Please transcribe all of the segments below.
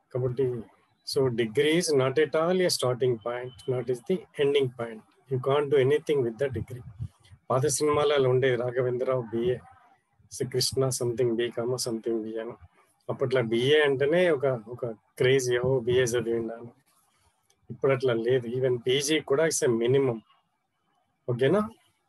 కాబట్టి so degree is not at all a starting point not is the ending point you can't do anything with the degree పాత సినిమాలలో ఉండేది Raghavendra Rao BA Srikrishna something B com something B అని అప్పట్లో BA అంటేనే ఒక ఒక crazy ఓ BA చదివిండాను ఇప్పుడు అట్లా లేదు ఈవెన్ పీజీ కూడా ఇట్స్ ఎ మినిమం ఓకేనా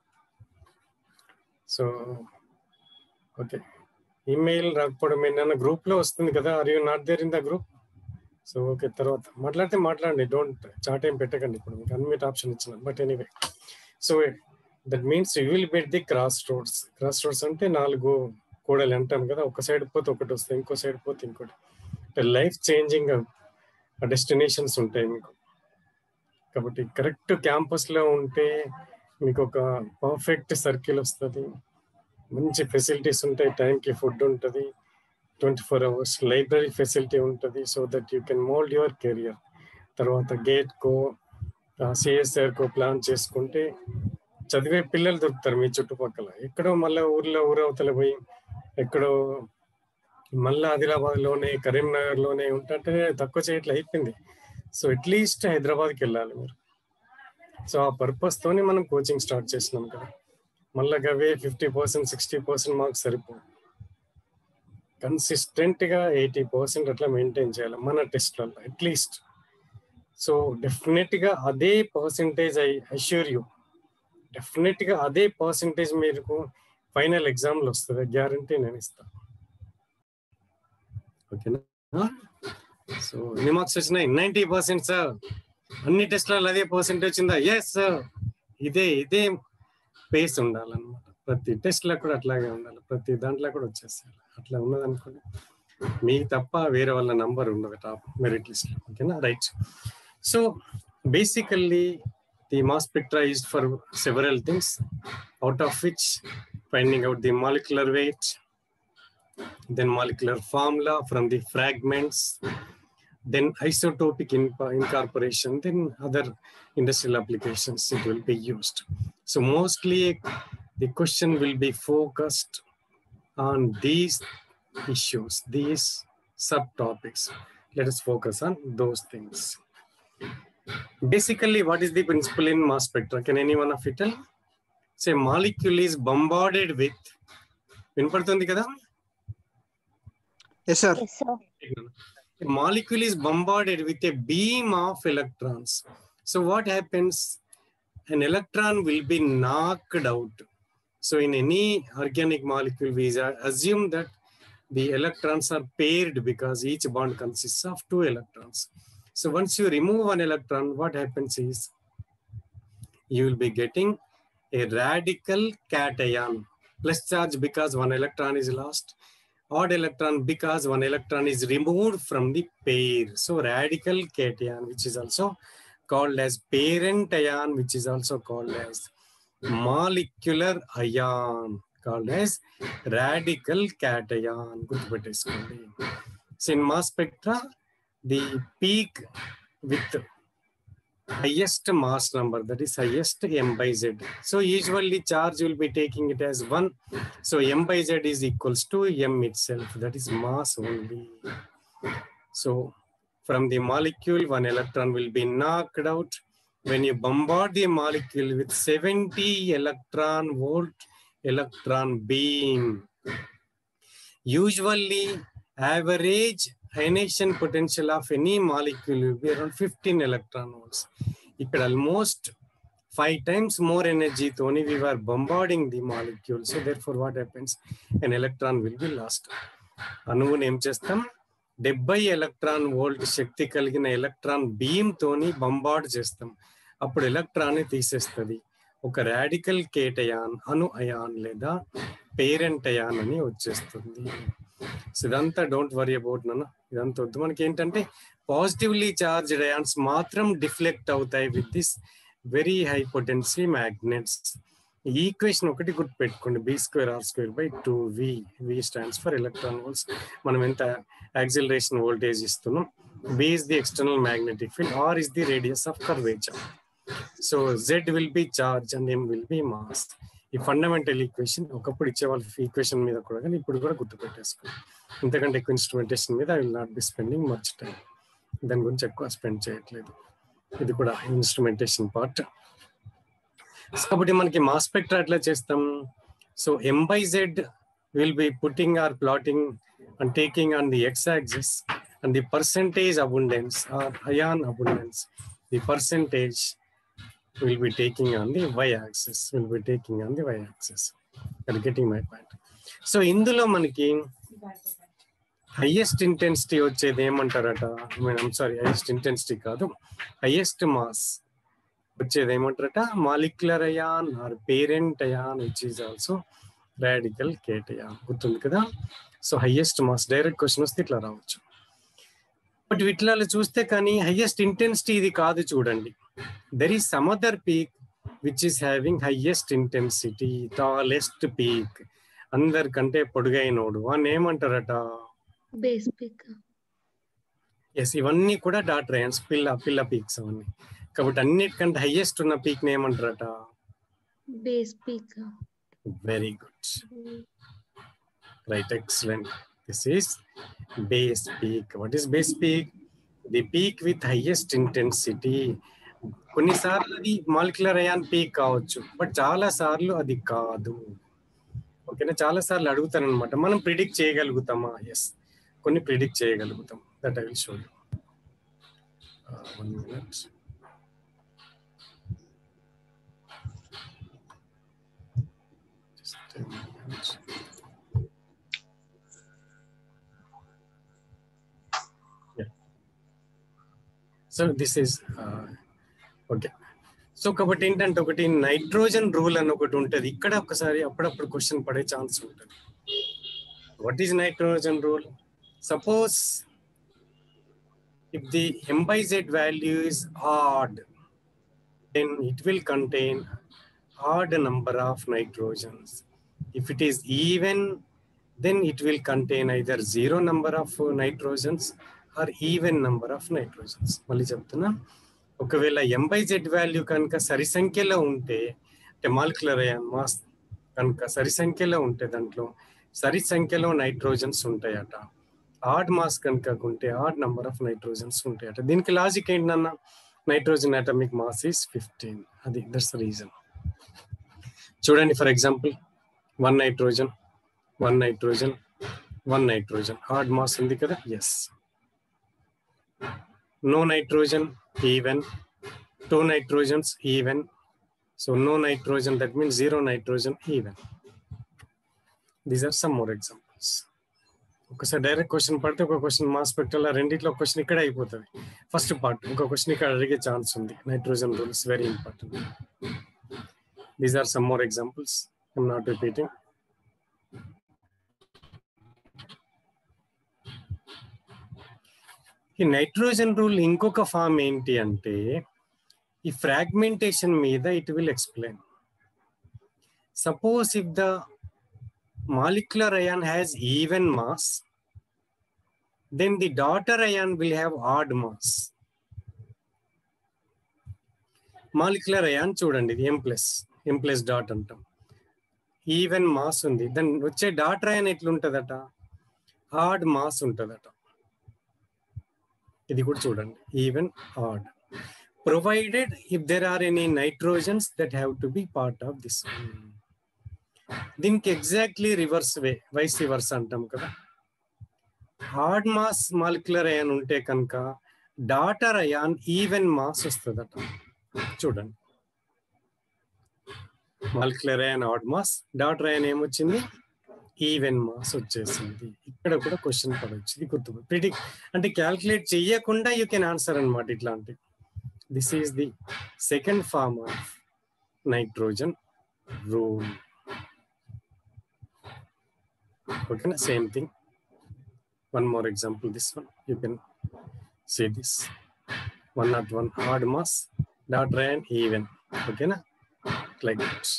సో ఓకే ఈమెయిల్ రాకపోవడం ఏంటన్నా గ్రూప్ లో వస్తుంది కదా are you not there in the group so okay తర్వాత మాట్లాడితే మాట్లాడండి డోంట్ చాట్ ఏం పెట్టకండి ఇప్పుడు మీకు అన్మిట్ ఆప్షన్ ఇచ్చిన but anyway so that means you will bet the cross roads cross roads అంటే నాలుగు కూడలు అంటాం కదా ఒక సైడ్ పోతే ఒకటి వస్తుంది ఇంకో సైడ్ పోతే ఇంకోటి అంటే లైఫ్ చేంజింగ్ డెస్టినేషన్స్ ఉంటాయి మీకు కాబట్టి కరెక్ట్ క్యాంపస్లో ఉంటే మీకు ఒక పర్ఫెక్ట్ సర్కిల్ వస్తుంది మంచి ఫెసిలిటీస్ ఉంటాయి టైంకి ఫుడ్ ఉంటుంది twenty four hours library facility ఉంటుంది so that you can mould your career తర్వాత గేట్కో సిఎస్ఆర్కో ప్లాన్ చేసుకుంటే చదివే పిల్లలు దొరుకుతారు మీ చుట్టుపక్కల ఎక్కడో మళ్ళీ ఊర్లో ఊరవతల పోయి ఎక్కడో మళ్ళీ ఆదిలాబాద్లోనే కరీంనగర్లోనే ఉంటే తక్కువ చేయట్లు అయిపోయింది సో అట్లీస్ట్ హైదరాబాద్కి వెళ్ళాలి మీరు సో ఆ పర్పస్ తోని మనం కోచింగ్ స్టార్ట్ చేసినాం కదా మళ్ళీ అవే fifty percent sixty percent marks సరిపోవు కన్సిస్టెంట్ గా ఎయిటీ పర్సెంట్ అట్లా మెయింటైన్ చేయాలి మన టెస్ట్లలో అట్లీస్ట్ సో డెఫినెట్ గా అదే percentage I assure you definite గా అదే పర్సెంటేజ్ మీకు ఫైనల్ ఎగ్జామ్లో వస్తుంది గ్యారంటీ నేను ఇస్తాను ఓకేనా సో ఎన్ని మార్క్స్ వచ్చినాయి నైంటీ పర్సెంట్ సార్ అన్ని టెస్ట్లలో అదే పర్సెంటేజ్ వచ్చిందా ఎస్ సార్ ఇదే ఇదే పేస్ ఉండాలన్నమాట ప్రతి టెస్ట్లో కూడా అట్లాగే ఉండాలి ప్రతి దాంట్లో కూడా వచ్చేసేయాలి అట్లా ఉన్నది అనుకోండి మీకు తప్ప వేరే వాళ్ళ నంబర్ ఉండదు టాప్ మెరిట్ లిస్ట్ ఓకేనా right so basically the mass spectra used for several things out of which finding out the molecular weight then molecular formula from the fragments, then isotopic in- incorporation, then other industrial applications it will be used. So mostly the question will be focused on these issues, these subtopics. Let us focus on those things. Basically, what is the principle in mass spectra? Can anyone of you tell? Say molecule is bombarded with వినపడుతుంది కదా Yes, sir. Yes, sir. A molecule is bombarded with a beam of electrons. So what happens? An electron will be knocked out. So in any organic molecule, we assume that the electrons are paired because each bond consists of two electrons. So once you remove one electron, what happens is you will be getting a radical cation plus charge because one electron is lost odd electron because one electron is removed from the pair. So radical cation, which is also called as parent ion, which is also called as molecular ion, called as radical cation. గుర్తుపెట్టేసుకోండి So in mass spectra, the peak with highest mass number, that is highest m by z. So usually charge will be taking it as one so m by z is equals to m itself. That is mass only. So from the molecule, one electron will be knocked out. When you bombard the molecule with 70 electron volt electron beam, usually average ionization potential of any molecule will be around 15 electron volts. ఇక్కడ almost five times more energy toni we were bombarding the molecule so therefore what happens an electron will be lost అణువుని ఏం చేస్తాం డెబ్బై electron volt శక్తి కలిగిన electron beam తోని bombard చేస్తాం అప్పుడు electron తీసేస్తుంది ఒక రాడికల్ కేటయాన్ అను అయాన్ లేదా పేరెంట్ అయాన్ అని వచ్చేస్తుంది సో ఇదంతా డోంట్ వరీ అబౌట్ నన్ను ఇదంతా వద్దు మనకి ఏంటంటే పాజిటివ్లీ చార్జ్డ్ అయాన్స్ మాత్రం డిఫ్లెక్ట్ అవుతాయి with this very high potency magnets ఈ ఈక్వేషన్ ఒకటి గుర్తుపెట్టుకోండి B square R square by two V V stands for electron volts మనం ఎంత యాక్సిలరేషన్ వోల్టేజ్ ఇస్తున్నాం B is the external magnetic field R is the radius of curvature so Z will be charge and M will be mass ఈ fundamental equation ఒకప్పుడు ఇచ్చే వాళ్ళ equation మీద కూడా కానీ ఇప్పుడు కూడా గుర్తుపెట్టేసుకోండి ఇంతకంటే ఎక్కువ ఇన్స్ట్రుమెంటేషన్ మీద I will not be spending much time దాని గురించి ఎక్కువ స్పెండ్ చేయట్లేదు ఇది కూడా ఇన్స్ట్రుమెంటేషన్ పార్ట్ కాబట్టి మనకి మాస్ స్పెక్ట్రా ఎట్లా చేస్తాం so M by Z will be putting or plotting and taking on the X axis and the percentage abundance or ion abundance the percentage will be taking on the y-axis, will be taking on the y-axis. You're getting my point. So ఇందులో మనకి highest intensity వచ్చేది ఏమంటారట I'm sorry highest intensity కాదు highest mass వచ్చేది ఏమంటారట molecular ion or parent ion which is also radical cation గుర్తుంది కదా so highest mass direct question వస్తే ఇట్లా రావచ్చు బట్ వీటిలో చూస్తే కానీ హైయెస్ట్ ఇంటెన్సిటీ ఇది కాదు చూడండి there is some other peak which is having highest intensity tallest peak అందరికంటే పొడుగైనోడు అని ఏమంటారట బేస్ పిక్ ఎస్ ఇవన్నీ కూడా డాట్ రేయన్స్ పిల్ల పిల్ల పీక్స్ అవన్నీ కాబట్టి అన్నిటికంటే హైయెస్ట్ ఉన్న పీక్ ని ఏమంటారట base peak very good right excellent this is base peak what is base peak the peak with highest intensity కొన్నిసార్లు అది మాలిక్యులర్ అయాన్ పీక్ కావచ్చు బట్ చాలా సార్లు అది కాదు ఓకేనా చాలా సార్లు అడుగుతాను అనమాట మనం ప్రిడిక్ట్ చేయగలుగుతామా ఎస్ కొన్ని ప్రిడిక్ట్ చేయగలుగుతాం that I will show you one minute so this is okay so కాబట్టి ఏంటంటే ఒకటి నైట్రోజన్ రూల్ అని ఒకటి ఉంటుంది ఇక్కడ ఒకసారి అప్పుడప్పుడు క్వశ్చన్ పడే ఛాన్స్ ఉంటుంది what is nitrogen rule suppose if the M by Z value is odd then it will contain odd number of nitrogens. If it is even, then it will contain either zero number of nitrogens or even number of nitrogens. మళ్ళీ చెప్తున్నా ఒకవేళ ఎం by Z value కనుక సరి సంఖ్యలో ఉంటే అంటే molecular ion mass కనుక సరి సంఖ్యలో ఉంటే దాంట్లో సరి సంఖ్యలో నైట్రోజన్స్ ఉంటాయట ఆడ్ మాస్ కనుక ఉంటే ఆడ్ నంబర్ ఆఫ్ నైట్రోజన్స్ ఉంటాయట దీనికి లాజిక్ ఏంటన్నా nitrogen atomic mass is fifteen అది దట్స్ రీజన్ చూడండి for example one nitrogen one nitrogen one nitrogen odd mass ఉంది కదా yes no nitrogen even two nitrogens even so no nitrogen that means zero nitrogen even these are some more examples ఒకసారి direct question పడితే ఒక question mass spectral రెండిట్లో question ఇక్కడ అయిపోతుంది first part ఇంకో question ఇక్కడ అడిగే ఛాన్స్ ఉంది nitrogen rules very important these are some more examples I'm not repeating ఈ నైట్రోజన్ రూల్ ఇంకొక ఫామ్ ఏంటి అంటే ఈ ఫ్రాగ్మెంటేషన్ మీద it will explain suppose if the molecular ion has even mass, then the daughter ion will have odd mass. Molecular ion చూడండి ఇది M plus M plus dot అంటాం even mass ఉంది దాని వచ్చే డాటర్ అయాన్ ఎట్లుంటదట odd mass ఉంటదట ఇది కూడా చూడండి even odd provided if there are any nitrogens that have to be part of this దీనికి exactly reverse way vice reverse అంటాం కదా హార్డ్ మాస్ మాలిక్యులర్ అయాన్ ఉంటే కనుక డాటర్ అయాన్ ఈవెన్ మాస్ వస్తుందట చూడండి molecular ion odd mass daughter ion ఏమొచ్చింది even mass వచ్చేసింది ఇక్కడ కూడా క్వశ్చన్ పడవచ్చు ఇది గుర్తు ప్రిడిక్ అంటే క్యాల్కులేట్ చెయ్యకుండా యూ కెన్ ఆన్సర్ అనమాట ఇట్లాంటి this is the second form of nitrogen rule okay same thing one more example this one you can see this one not one hard mass dot and even okay na like that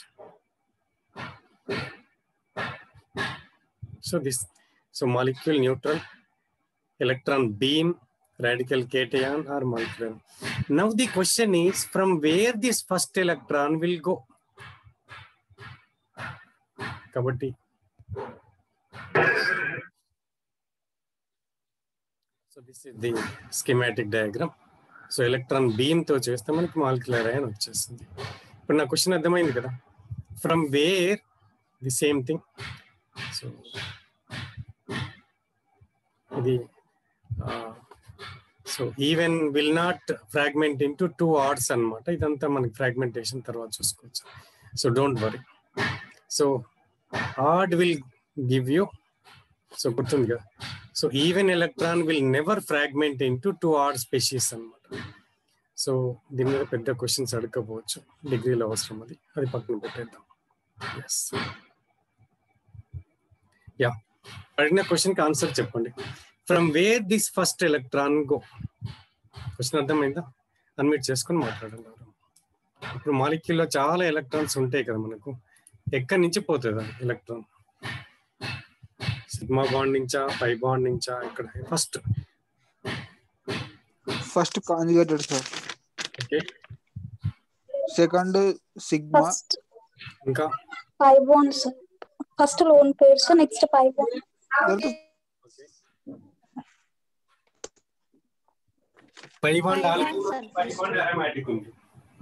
so this so molecule neutral electron beam radical cation or molecule now the question is from where this first electron will go కాబట్టి so this is the schematic diagram so electron beam తో చేస్తే మనకి molecular ion వచ్చేస్తుంది ఇప్పుడు నా question అర్థమైంది కదా from where the same thing so ఇది so even will not fragment into two odds అనమాట ఇదంతా మనకి ఫ్రాగ్మెంటేషన్ తర్వాత చూసుకోవచ్చు so don't worry so odd will give you so గుర్తుంది కదా so even electron will never fragment into two odd species అనమాట సో దీని మీద పెద్ద క్వశ్చన్స్ అడగకపోవచ్చు డిగ్రీలో అవసరం అది అది పక్కన పెట్టేద్దాం ఎస్ యా అడిగిన క్వశ్చన్కి ఆన్సర్ చెప్పండి from where this first electron go question అర్థమైందా అన్మిట్ చేసుకొని మాట్లాడండి ఎవరు ఇప్పుడు మాలిక్యూల్లో చాలా ఎలక్ట్రాన్స్ ఉంటాయి కదా మనకు ఎక్కడి నుంచి పోతుంది ఎలక్ట్రాన్ సిగ్మా బాండ్ నుంచా పై బాండ్ నుంచా ఇక్కడ first first conjugated sir okay second sigma first ఇంకా five bonds first lone pairs next five bond pi bond Pi alkene bond, sir. Pi bond aromatic ఉంది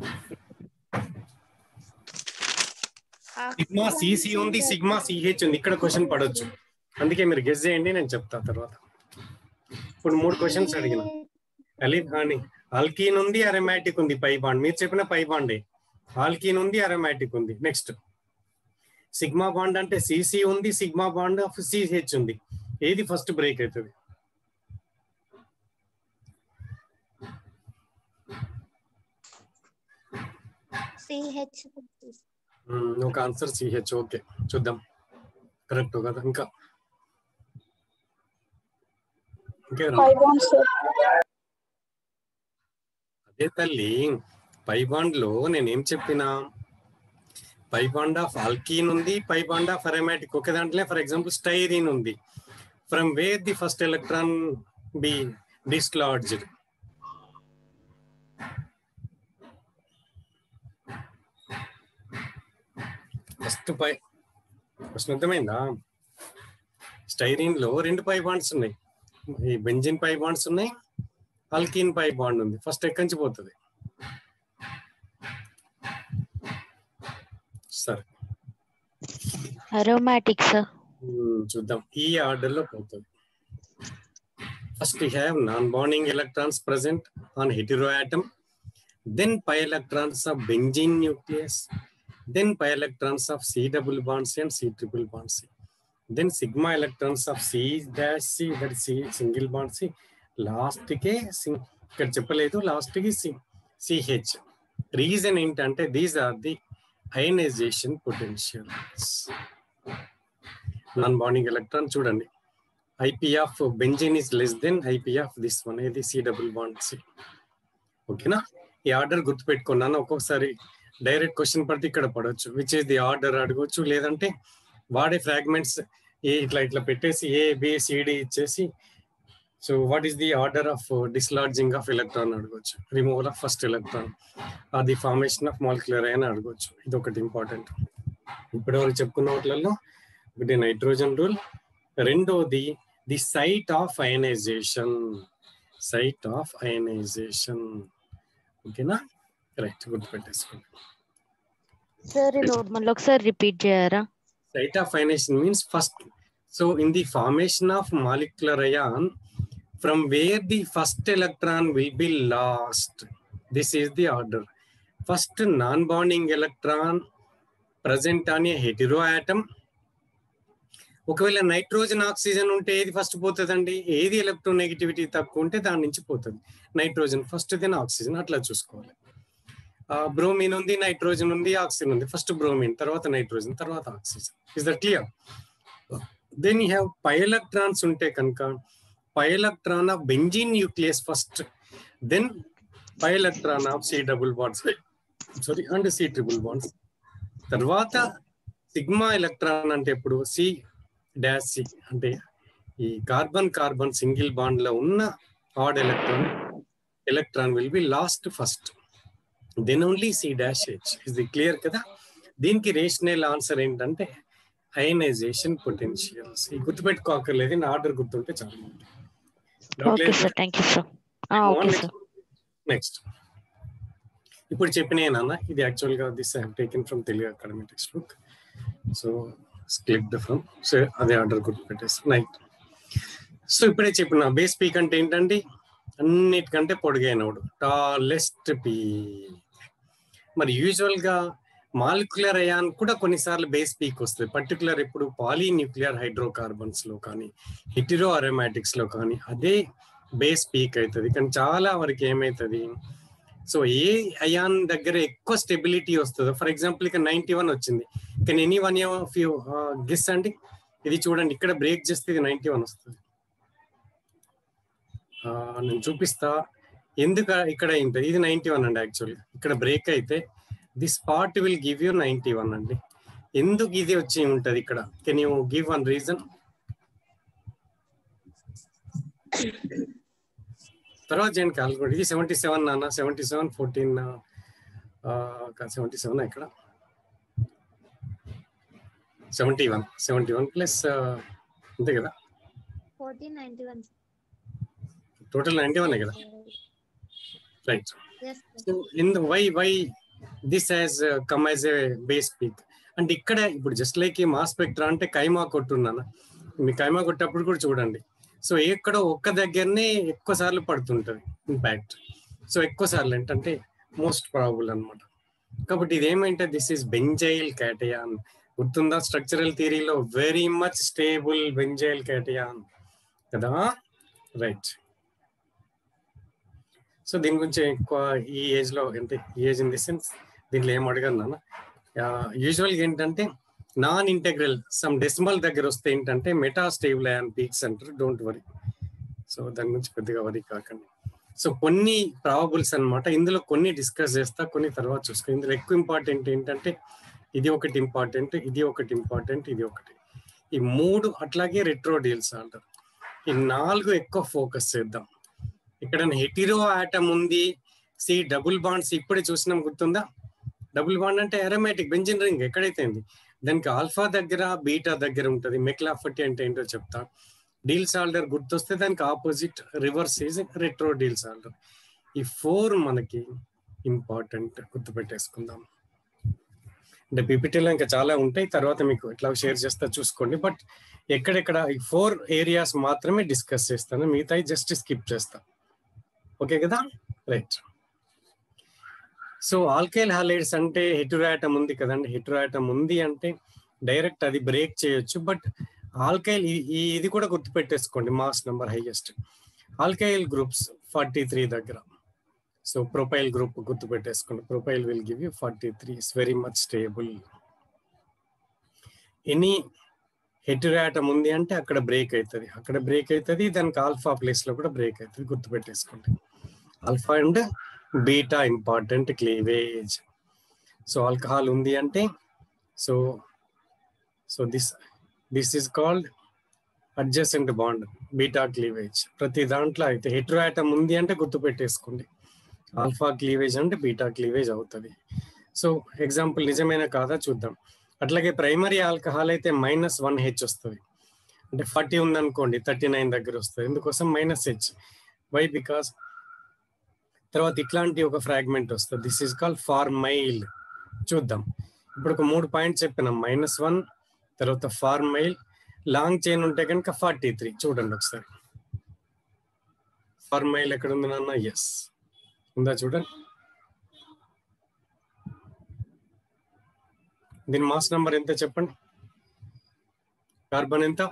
సిగ్మా సిసి ఉంది sigma CH ఉంది ఇక్కడ question పడొచ్చు అందుకే మీరు guess చేయండి నేను చెప్తా తర్వాత ఇప్పుడు మూడు క్వశ్చన్స్ అడిగిన అలీఫ్ కానీ ఆల్కీన్ ఉంది అరోమాటిక్ ఉంది పై బాండ్ మీరు చెప్పిన పై బాండే ఆల్కీన్ ఉంది అరోమాటిక్ ఉంది నెక్స్ట్ సిగ్మా బాండ్ అంటే సిసి ఉంది సిగ్మా బాండ్ ఆఫ్ సిహెచ్ ఉంది ఏది ఫస్ట్ బ్రేక్ అవుతుంది సిహెచ్ మ్మ్, ఒక ఆన్సర్ సిహెచ్ ఓకే చూద్దాం కరెక్ట్ కదా ఇంకా ఇంకేమైనా ఫైవ్ బాండ్స్ అదే తల్లి పై బాండ్ లో నేనేం చెప్పినా పై బాండ్ ఆఫ్ ఆల్కీన్ ఉంది పై బాండ్ ఆఫ్ అరోమాటిక్ ఒకే దాంట్లో ఫర్ ఎగ్జాంపుల్ స్టైరిన్ ఉంది from where the first electron be dislodged first pi ప్రశ్న అర్థమైందా స్టైరిన్ లో రెండు పై బాండ్స్ ఉన్నాయి ఈ బెంజిన్ పై బాండ్స్ ఉన్నాయి అల్కీన్ పై బాండ్ ఉంది ఫస్ట్ ఎక్కడి నుంచి పోతుంది సరే అరోమాటిక్ సార్ మ్మ్, చూద్దాం ఈ ఆర్డర్ లో పోతుంది first you have non bonding electrons present on heteroatom then pi electrons of benzene nucleus then pi electrons of c double bond c and c triple bond c then sigma electrons of c dash c that is c single bond c lost కే C- ఇక్కడ చెప్పలేదు lost కి C CH reason ఏంటంటే these are the ionization potentials non bonding electron చూడండి IP of benzene is less than IP of this one ఇది C double bond C ఓకేనా ఈ order గుర్తుపెట్టుకున్నాను ఒక్కొక్కసారి డైరెక్ట్ క్వశ్చన్ పడితే ఇక్కడ పడవచ్చు విచ్ ఇస్ ది ఆర్డర్ అడగవచ్చు లేదంటే వాడే ఫ్రాగ్మెంట్స్ ఏ ఇట్లా ఇట్లా పెట్టేసి ఏ బి సిడి ఇచ్చేసి so what is the order of dislodging of electron అడగవచ్చు రిమూవల్ ఆఫ్ ఫస్ట్ ఎలక్ట్రాన్ అది ఫార్మేషన్ ఆఫ్ మాలిక్యులర్ అని అడగవచ్చు ఇది ఒకటి ఇంపార్టెంట్ ఇప్పటివరకు చెప్పుకున్న వాటిలలో ఒకటి నైట్రోజన్ రూల్ రెండోది the site of ionization site of ionization ఓకేనా రైట్ గుర్తుపెట్టేసుకోండి సార్ ఇది మళ్ళీ ఒకసారి రిపీట్ చేయరా site of ionization means first so in the formation of molecular ion from where the first electron will be lost this is the order first non-bonding electron present on a heteroatom ఒకవేళ nitrogen oxygen ఉంటే ఏది first పోతుందండి ఏది electronegativity తక్కువ ఉంటే దాని నుంచి పోతుంది నైట్రోజన్ ఫస్ట్ దెన్ ఆక్సిజన్ అట్లా చూసుకోవాలి బ్రోమిన్ ఉంది నైట్రోజన్ ఉంది ఆక్సిజన్ ఉంది ఫస్ట్ బ్రోమిన్ తర్వాత నైట్రోజన్ తర్వాత oxygen is that clear then you have pi electrons ఉంటే కనుక pi electron of benzene nucleus first then pi electron of C double bonds sorry and C triple bonds తర్వాత sigma electron అంటే ఎప్పుడు C dash C అంటే ఈ carbon carbon single bond లో ఉన్న odd electron electron will be lost first then only C dash H is the clear కదా దీనికి rational answer ఏంటంటే అయనైజేషన్ పొటెన్షియల్స్ ఈ గుర్తుపెట్టుకోకర్లేదు నా ఆర్డర్ గుర్తుంటే చాలు okay sir thank you sir okay sir next ఇప్పుడు చెప్పిన నాన్న ఇది యాక్చువల్ గా this I taken from Telugu Academy text book so click from so అదే ఆర్డర్ గుర్తు పెట్టేసి నైట్ సో ఇప్పుడే చెప్పిన బేస్ పీక్ అంటే ఏంటంటే అన్నిటికంటే పొడిగైనవాడు టాలెస్ట్ పీ మరి యూజువల్ గా మాలిక్యులర్ అయాన్ కూడా కొన్నిసార్లు బేస్ పీక్ వస్తుంది పర్టికులర్ ఇప్పుడు పాలీన్యూక్లియర్ హైడ్రోకార్బన్స్ లో కానీ హిటిరో అరోమాటిక్స్ లో కానీ అదే బేస్ పీక్ అవుతుంది కానీ చాలా వరకు ఏమవుతుంది సో ఏ అయాన్ దగ్గర ఎక్కువ స్టెబిలిటీ వస్తుందో ఫర్ ఎగ్జాంపుల్ ఇక నైన్టీ వన్ వచ్చింది కానీ any one of you guess అండి ఇది చూడండి ఇక్కడ బ్రేక్ చేస్తే ఇది నైన్టీ వన్ వస్తుంది ఆ, నేను చూపిస్తా ఎందుకు ఇక్కడ ఉంటుంది ఇది నైన్టీ వన్ అండి యాక్చువల్గా ఇక్కడ బ్రేక్ అయితే the spot will give you ninety one అండి ఎందుకు ఇది వచ్చి ఉంటది ఇక్కడ can you give one reason తర్వాత చేయండి కాల్కులేట్ ఇది సెవెంటీ సెవెన్ నాన్న seventy seven fourteen seventy seven ఇక్కడ seventy one seventy one plus అంతే కదా fourteen ninety one total ninety one కదా right yes so in why why this has come as a base peak అంటే ఇక్కడ ఇప్పుడు just like ఈ mass spectra అంటే కైమా కొట్టున్నాను మీ కైమా కొట్టేప్పుడు కూడా చూడండి సో ఎక్కడో ఒక్క దగ్గరనే ఎక్కువ సార్లు పడుతుంటది ఇంపాక్ట్ సో ఎక్కువ సార్లు ఏంటంటే మోస్ట్ ప్రాబుల్ అన్నమాట కాబట్టి ఇది ఏమంటే దిస్ ఈస్ బెంజైల్ క్యాటయాన్ గుర్తుందా స్ట్రక్చరల్ థియరీలో very much stable benzyl cation కదా రైట్ సో దీని గురించి ఎక్కువ ఈ ఏజ్ లో అంటే ఈ ఏజ్ ఇన్ ది సెన్స్ దీంట్లో ఏం అడగను నాన్న యూజువల్గా ఏంటంటే నాన్ ఇంటెగ్రల్ సమ్ డెసిమల్ దగ్గర వస్తే ఏంటంటే మెటా స్టేబుల్ అండ్ పీక్స్ అంటారు డోంట్ వరీ సో దాని గురించి పెద్దగా వరీ కాకండి సో కొన్ని ప్రాబుల్స్ అన్నమాట ఇందులో కొన్ని డిస్కస్ చేస్తా కొన్ని తర్వాత చూసుకో ఇందులో ఎక్కువ ఇంపార్టెంట్ ఏంటంటే ఇది ఒకటి ఇంపార్టెంట్ ఇది ఒకటి ఇంపార్టెంట్ ఇది ఒకటి ఈ మూడు అట్లాగే రెట్రో డీల్స్ అంటారు ఈ నాలుగు ఎక్కువ ఫోకస్ చేద్దాం ఇక్కడ హెటిరో ఆటమ్ ఉంది సి డబుల్ బాండ్స్ ఇప్పుడే చూసినాం గుర్తుందా డబుల్ బాండ్ అంటే అరోమాటిక్ బెంజిన్ రింగ్ ఎక్కడైతే ఉంది దానికి ఆల్ఫా దగ్గర బీటా దగ్గర ఉంటది మెక్లాఫర్టీ అంటే ఏంటో చెప్తా డీల్ సాల్డర్ గుర్తొస్తే దానికి opposite reverse is retro Diels Alder ఈ ఫోర్ మనకి ఇంపార్టెంట్ గుర్తుపెట్టేసుకుందాం అంటే పీపీటీలో ఇంకా చాలా ఉంటాయి తర్వాత మీకు ఎట్లా షేర్ చేస్తా చూసుకోండి బట్ ఎక్కడెక్కడ ఈ ఫోర్ ఏరియాస్ మాత్రమే డిస్కస్ చేస్తాను మిగతా జస్ట్ స్కిప్ చేస్తా ఓకే కదా రైట్ సో ఆల్కైల్ హాలైడ్స్ అంటే హెటురాటం ఉంది కదండి హెటురాటం ఉంది అంటే డైరెక్ట్ అది బ్రేక్ చేయొచ్చు బట్ ఆల్కైల్ ఇది కూడా గుర్తుపెట్టేసుకోండి mass number highest alkyl groups forty three దగ్గర సో ప్రొపైల్ గ్రూప్ గుర్తుపెట్టేసుకోండి propyl will give you forty three is very much stable any heteroatom ఉంది అంటే అక్కడ బ్రేక్ అవుతుంది అక్కడ బ్రేక్ అవుతుంది దానికి ఆల్ఫా ప్లేస్ లో కూడా బ్రేక్ అవుతుంది గుర్తుపెట్టేసుకోండి alpha and beta important cleavage so alcohol ఉంది అంటే so so this this is called adjacent bond beta cleavage ప్రతి దాంట్లో అయితే హెట్రోయాటమ్ ఉంది అంటే గుర్తుపెట్టేసుకోండి ఆల్ఫా క్లీవేజ్ అంటే బీటా క్లీవేజ్ అవుతుంది సో ఎగ్జాంపుల్ నిజమైన కాదా చూద్దాం అట్లాగే ప్రైమరీ ఆల్కహాల్ అయితే మైనస్ వన్ హెచ్ వస్తుంది అంటే ఫార్టీ ఉందనుకోండి థర్టీ నైన్ దగ్గర వస్తుంది ఎందుకోసం మైనస్ హెచ్ వై బికాస్ తర్వాత ఇట్లాంటి ఒక ఫ్రాగ్మెంట్ వస్తుంది దిస్ ఈస్ కాల్ ఫార్మైల్ చూద్దాం ఇప్పుడు ఒక మూడు పాయింట్స్ చెప్పినాం మైనస్ వన్ తర్వాత ఫార్మైల్ లాంగ్ చైన్ ఉంటే కనుక ఫార్టీ త్రీ చూడండి ఒకసారి ఫార్మైల్ ఎక్కడ ఉంది నాన్న ఎస్ ఉందా చూడండి దీని మాస్ నంబర్ ఎంత చెప్పండి కార్బన్ ఎంత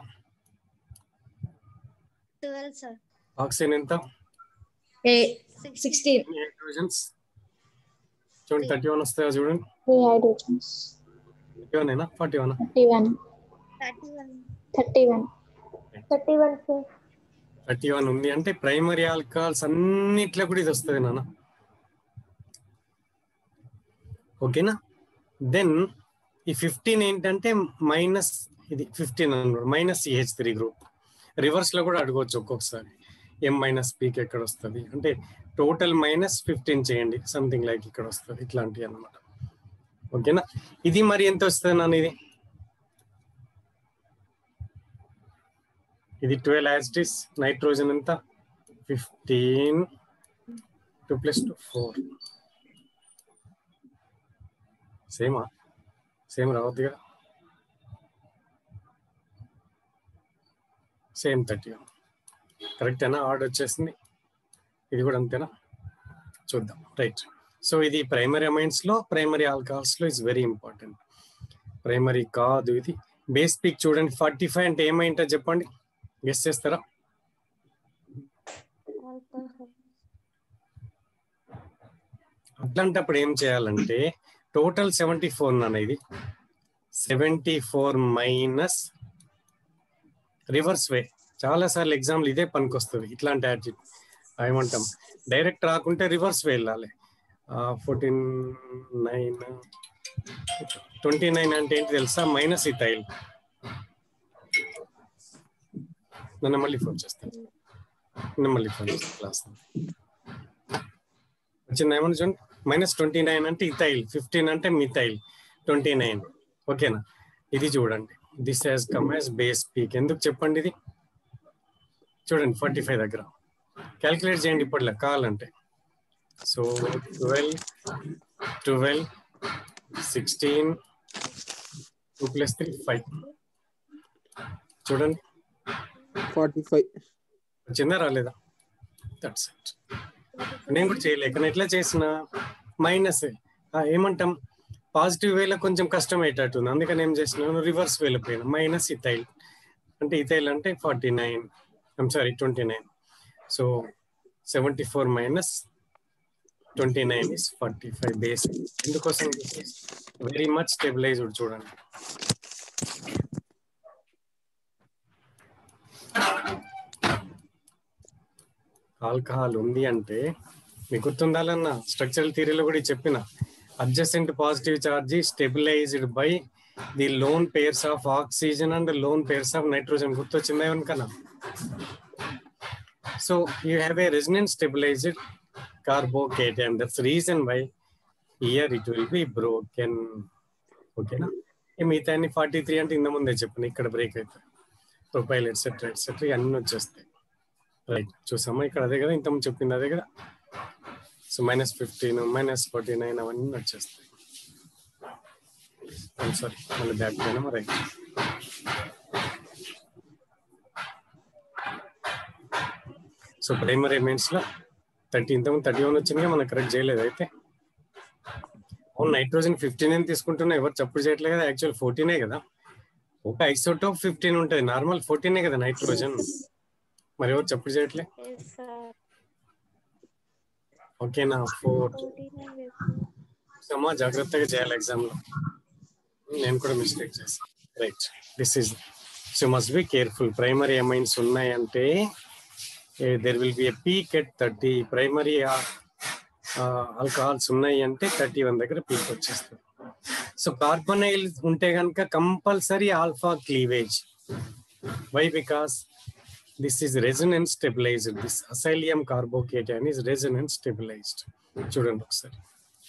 ట్వెల్వ్ సార్ ఆక్సిజన్ ఎంత సిక్స్టీన్ హైడ్రోజన్స్ చూడండి థర్టీ వన్ వస్తాయా చూడండి త్రీ హైడ్రోజన్స్ థర్టీ వన్ అయినా forty one thirty one thirty one thirty one thirty one sir thirty one ఉంది అంటే ప్రైమరీ ఆల్కహాల్స్ అన్నిట్లో కూడా ఇది వస్తుంది నాన్న ఓకేనా దెన్ ఈ ఫిఫ్టీన్ ఏంటంటే మైనస్ ఇది ఫిఫ్టీన్ అన్నాడు minus CH three group reverse లో కూడా అడగవచ్చు ఒక్కొక్కసారి ఎం మైనస్ పీక్ ఎక్కడ వస్తుంది అంటే టోటల్ మైనస్ ఫిఫ్టీన్ చేయండి సంథింగ్ లైక్ ఇక్కడ వస్తుంది ఇట్లాంటివి అన్నమాట ఓకేనా ఇది మరి ఎంత వస్తుంది నాన్న ఇది ఇది ట్వెల్వ్ యాస్టిస్ నైట్రోజన్ ఎంత fifteen two plus two four సేమా సేమ్ రావద్దు కదా సేమ్ థర్టీ కరెక్టేనా ఆర్డర్ వచ్చేసింది ఇది కూడా అంతేనా చూద్దాం రైట్ సో ఇది ప్రైమరీ అమైన్స్ లో ప్రైమరీ ఆల్కహాల్స్ లో ఇస్ వెరీ ఇంపార్టెంట్ ప్రైమరీ కాదు ఇది బేస్ పిక్ చూడండి ఫార్టీ ఫైవ్ అంటే ఏమైంటో చెప్పండి గెస్ చేస్తారా alcohol. అట్లాంటప్పుడు ఏం చేయాలంటే టోటల్ సెవెంటీ ఫోర్ నాన్న ఇది seventy four minus reverse way చాలా సార్లు ఎగ్జామ్లు ఇదే పనికొస్తుంది ఇట్లాంటి యాటిట్యూడ్ ఏమంటాం డైరెక్ట్ రాకుంటే రివర్స్ వే వెళ్ళాలి ఫోర్టీన్ నైన్ ట్వంటీ నైన్ అంటే ఏంటి తెలుసా మైనస్ ఇథైల్ నన్ను మళ్ళీ ఫోన్ చేస్తాను నేను మళ్ళీ ఫోన్ చేస్తాను క్లాస్ వచ్చింది ఏమన్నా చూడండి మైనస్ ట్వంటీ నైన్ అంటే ఇథైల్ ఫిఫ్టీన్ అంటే మిథైల్ ట్వంటీ నైన్ ఓకేనా ఇది చూడండి this has come as base peak ఎందుకు చెప్పండి ఇది చూడండి ఫార్టీ ఫైవ్ దగ్గర క్యాల్కులేట్ చేయండి ఇప్పట్లో కావాలంటే so twelve twelve sixteen two plus three five చూడండి ఫార్టీ ఫైవ్ వచ్చిందా రాలేదా దట్స్ ఇట్ నేను కూడా చేయలేక నేను ఎట్లా చేసిన మైనస్ ఏమంటాం పాజిటివ్ వేలో కొంచెం కష్టం అయ్యేటట్టుంది అందుకని ఏం చేసినాను రివర్స్ వేలో పోయినా మైనస్ ఇథైల్ అంటే ఇథైల్ అంటే forty nine I'm sorry twenty nine so seventy four minus twenty nine is forty five base ఎందుకోసం వెరీ మచ్ స్టెబిలైజ్డ్ చూడండి ఆల్కహాల్ ఉంది అంటే మీకు గుర్తుండాలన్న స్ట్రక్చరల్ థియరీలో కూడా ఇది చెప్పిన adjacent positive charge stabilized by the lone pairs of oxygen and lone pairs of nitrogen గుర్తొచ్చిందా కన్నా so you have a resonance stabilized carbocation that's reason why here it will be broken ఓకేనా మిగతా అన్ని forty three అంటే ఇంత ముందే చెప్పిన ఇక్కడ బ్రేక్ అవుతాయి ప్రొఫైల్ ఎట్సెట్రా ఎట్సెట్రా అన్ని వచ్చేస్తాయి రైట్ చూసామా ఇక్కడ అదే కదా ఇంత ముందు చెప్పింది అదే కదా so minus fifteen minus forty nine అవన్నీ వచ్చేస్తాయి సారీ మళ్ళీ బ్యాక్ పోయినా రైట్ సో ప్రైమరీ మెయిన్స్ లో థర్టీ ఇంతకుముందు థర్టీ వన్ వచ్చిందిగా మనం కరెక్ట్ చేయలేదు అయితే అవును నైట్రోజన్ ఫిఫ్టీన్ అని తీసుకుంటున్నా ఎవరు చప్పుడు చేయట్లేదు కదా యాక్చువల్ ఫోర్టీనే కదా ఒక ఐసోటోప్ ఫిఫ్టీన్ ఉంటుంది నార్మల్ ఫోర్టీనే కదా నైట్రోజన్ మరి ఎవరు చప్పుడు చేయట్లే Yes, sir. ఓకేనా ఫోర్ 49 వేసుకో. అమ్మా జాగ్రత్తగా చేయాలి ఎగ్జామ్ లో నేను కూడా మిస్టేక్ చేశాను right this is so must be careful primary amines ఉన్నాయంటే there will be a peak at thirty primary alcohols ఉన్నాయి అంటే థర్టీ వన్ దగ్గర పీక్ వచ్చేస్తుంది సో కార్బొనైల్ ఉంటే కనుక compulsory alpha cleavage why because this is resonance stabilized this acylium carbocation is resonance stabilized చూడండి ఒకసారి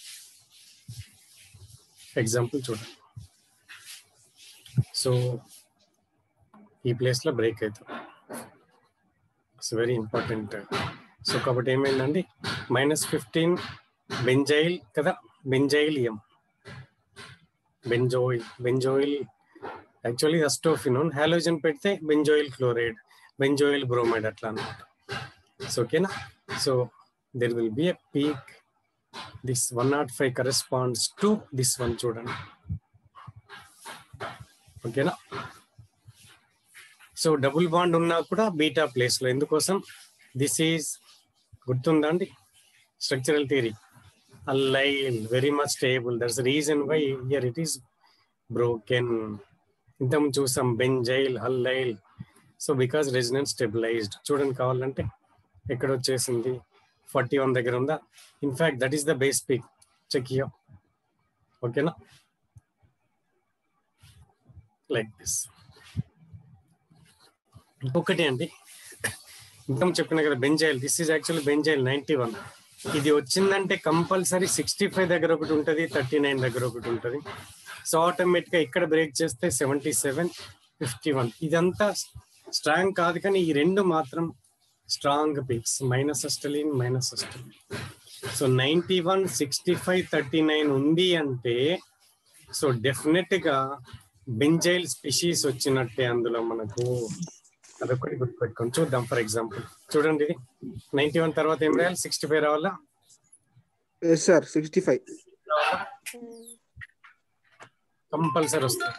example చూడండి సో ఈ ప్లేస్ లో బ్రేక్ అవుతుంది ఇట్స్ వెరీ ఇంపార్టెంట్ సో కాబట్టి ఏమైందండి మైనస్ ఫిఫ్టీన్ బెంజైల్ కదా బెంజైలియం బెంజోయిల్ బెంజోయిల్ యాక్చువల్లీ అస్టోఫినోన్ హాలోజన్ పెడితే బెంజోయిల్ క్లోరైడ్ బెంజోయిల్ బ్రోమైడ్ అట్లా అనమాట సో ఓకేనా so there will be a peak this one not five corresponds to this one చూడండి ఓకేనా సో డబుల్ బాండ్ ఉన్నా కూడా బీటా ప్లేస్ లో ఎందుకోసం దిస్ ఈజ్ గుర్తుందా అండి structural theory allyl very much stable that's reason why here it is broken ఇంత చూసాం benzyl allyl so because resonance stabilized చూడండి కావాలంటే ఎక్కడ వచ్చేసింది ఫార్టీ వన్ దగ్గర ఉందా in fact that is the base peak check here ఓకేనా లైక్ దిస్ ఇంకొకటి అండి ఇంకం చెప్పిన కదా benzyl this is actually benzyl ninety one ఇది వచ్చిందంటే కంపల్సరీ సిక్స్టీ ఫైవ్ దగ్గర ఒకటి ఉంటుంది థర్టీ నైన్ దగ్గర ఒకటి ఉంటుంది సో ఆటోమేటిక్ గా ఇక్కడ బ్రేక్ చేస్తే సెవెంటీ సెవెన్ ఫిఫ్టీ వన్ ఇదంతా స్ట్రాంగ్ కాదు కానీ ఈ రెండు మాత్రం స్ట్రాంగ్ పీక్స్ మైనస్ అస్టలిన్ మైనస్ అస్టలిన్ so ninety one sixty five thirty nine ఉంది అంటే సో డెఫినెట్ గా బెంజైల్ స్పెషీస్ వచ్చినట్టే అందులో మనకు అదొకటి గుర్తుపెట్టుకొని చూద్దాం ఫర్ ఎగ్జాంపుల్ చూడండి ఇది నైన్టీ వన్ తర్వాత ఏం రాయాలి సిక్స్టీ ఫైవ్ రావాలా yes sir sixty five compulsory వస్తుంది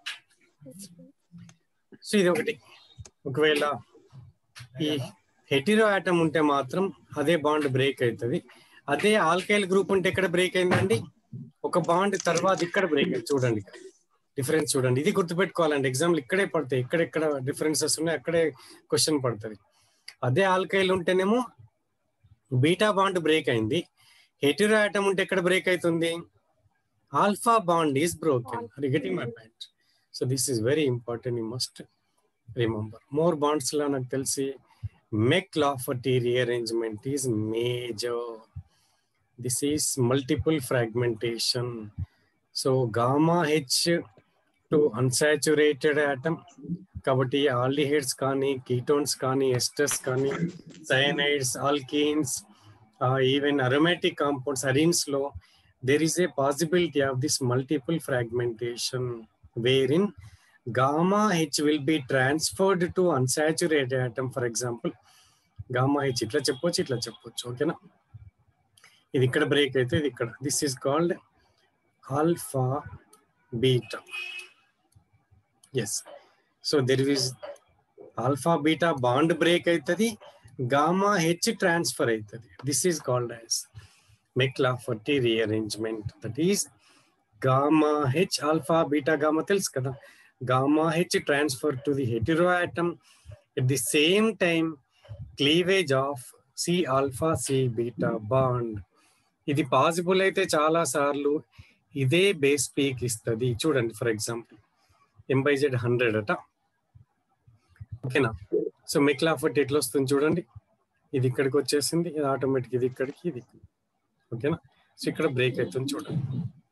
సో ఇది ఒకటి ఒకవేళ ఈ హెటిరో ఆటమ్ ఉంటే మాత్రం అదే బాండ్ బ్రేక్ అవుతుంది అదే ఆల్కైల్ గ్రూప్ ఉంటే ఎక్కడ బ్రేక్ అయిందండి ఒక బాండ్ తర్వాత ఇక్కడ బ్రేక్ అయింది చూడండి డిఫరెన్స్ చూడండి ఇది గుర్తుపెట్టుకోవాలండి ఎగ్జామ్లు ఇక్కడే పడతాయి ఎక్కడెక్కడ డిఫరెన్సెస్ ఉన్నాయి అక్కడే క్వశ్చన్ పడుతుంది అదే ఆల్కైల్ ఉంటేనేమో బీటా బాండ్ బ్రేక్ అయింది హెటిరో ఆటమ్ ఉంటే ఎక్కడ బ్రేక్ అవుతుంది alpha bond is broken are getting my point so this is very important you must remember more bonds లో నాకు తెలిసి McLafferty rearrangement is major this is multiple fragmentation so gamma H to unsaturated atom కాబట్టి aldehydes కానీ ketones కానీ esters కానీ cyanides alkenes even aromatic compounds arenes లో there is a possibility of this multiple fragmentation wherein gamma H will be transferred to unsaturated atom for example gamma H ఇట్లా చెప్పొచ్చు ఇట్లా చెప్పొచ్చు ఓకేనా ఇది ఇక్కడ బ్రేక్ అయితే ఇది ఇక్కడ this is called alpha beta yes so there is alpha beta bond break అవుతుంది గామా హెచ్ ట్రాన్స్ఫర్ అవుతుంది this is called as McLafferty rearrangement that is gamma H alpha beta gamma తెలుసు కదా gamma H transfer to the hetero atom at the same time cleavage of C alpha C beta bond ఇది possible అయితే చాలా సార్లు ఇదే base peak ఇస్తుంది చూడండి for example m by z hundred అట ఓకేనా సో మెక్లాఫర్టీ ఎట్లా వస్తుంది చూడండి ఇది ఇక్కడికి వచ్చేసింది ఇది ఆటోమేటిక్ ఇది ఇక్కడికి ఇది ఓకేనా సో ఇక్కడ బ్రేక్ అవుతుంది చూడండి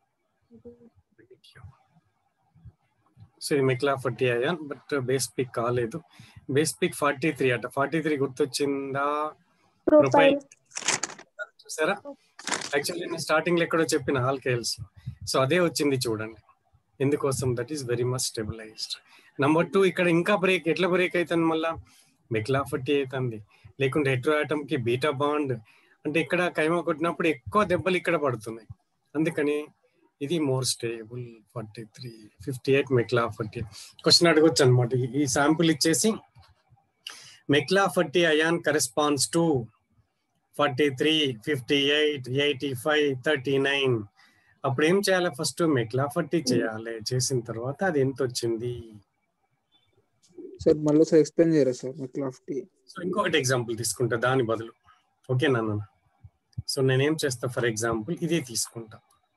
సో ఇది McLafferty ion but base peak కాలేదు బేస్ పిక్ ఫార్టీ త్రీ అట ఫార్టీ త్రీ గుర్తొచ్చిందా ప్రొఫైల్ చూసారా యాక్చువల్లీ నేను స్టార్టింగ్ లో ఎక్కడో చెప్పిన ఆల్కైల్స్ సో అదే వచ్చింది చూడండి ఎందుకోసం that is very much stabilized number two ఇక్కడ ఇంకా బ్రేక్ ఎట్లా బ్రేక్ అవుతుంది మళ్ళా మెక్లా ఫార్టీ అవుతుంది లేకుంటే హెట్రో ఆటమ్ కి బీటా బాండ్ అంటే ఇక్కడ కైమా కొట్టినప్పుడు ఎక్కువ దెబ్బలు ఇక్కడ పడుతున్నాయి అందుకని ఇది more stable forty three fifty eight McLafferty question అడగొచ్చు అనమాట ఈ శాంపుల్ ఇచ్చేసి McLafferty ion corresponds to forty three fifty eight eighty five thirty nine అప్పుడు ఏం చేయాలి ఫస్ట్ మెక్లా ఫార్టీ చేయాలి చేసిన తర్వాత అది ఎంత వచ్చింది సార్ మళ్ళీ సార్ ఎక్స్ప్లెయిన్ చేయరా సార్ మెక్లాఫ్టీ సో ఇంకొకటి ఎగ్జాంపుల్ తీసుకుంటా దాని బదులు ఓకే నాన్న సో నేనేం చేస్తా ఫర్ ఎగ్జాంపుల్ ఇది తీసుకుంటా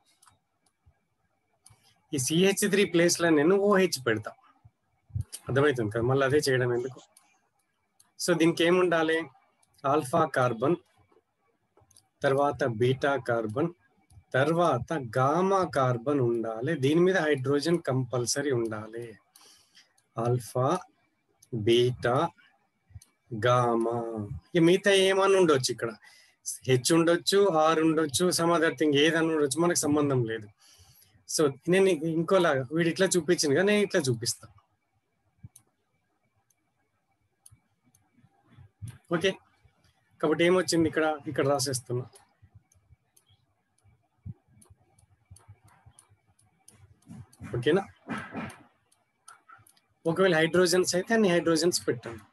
ఈ సిహెచ్ త్రీ ప్లేస్ లో నేను ఓహెచ్ పెడతా అర్థమవుతుంది కదా మళ్ళీ అదే చేయడం ఎందుకు సో దీనికి ఏముండాలి ఆల్ఫా కార్బన్ తర్వాత బీటా కార్బన్ తర్వాత గామా కార్బన్ ఉండాలి దీని మీద హైడ్రోజన్ కంపల్సరీ ఉండాలి ఆల్ఫా బీటా గామా ఇక మిగతా ఏమని ఉండొచ్చు ఇక్కడ హెచ్ ఉండొచ్చు ఆర్ ఉండొచ్చు సమ్ అదర్ థింగ్ ఏదన్నా ఉండొచ్చు మనకు సంబంధం లేదు సో నేను ఇంకోలాగా వీడు ఇట్లా చూపించింది కదా నేను ఇట్లా చూపిస్తా ఓకే కాబట్టి ఏమొచ్చింది ఇక్కడ ఇక్కడ రాసేస్తున్నా ఓకేనా ఒకవేళ హైడ్రోజన్స్ అయితే అన్ని హైడ్రోజన్స్ పెట్టండి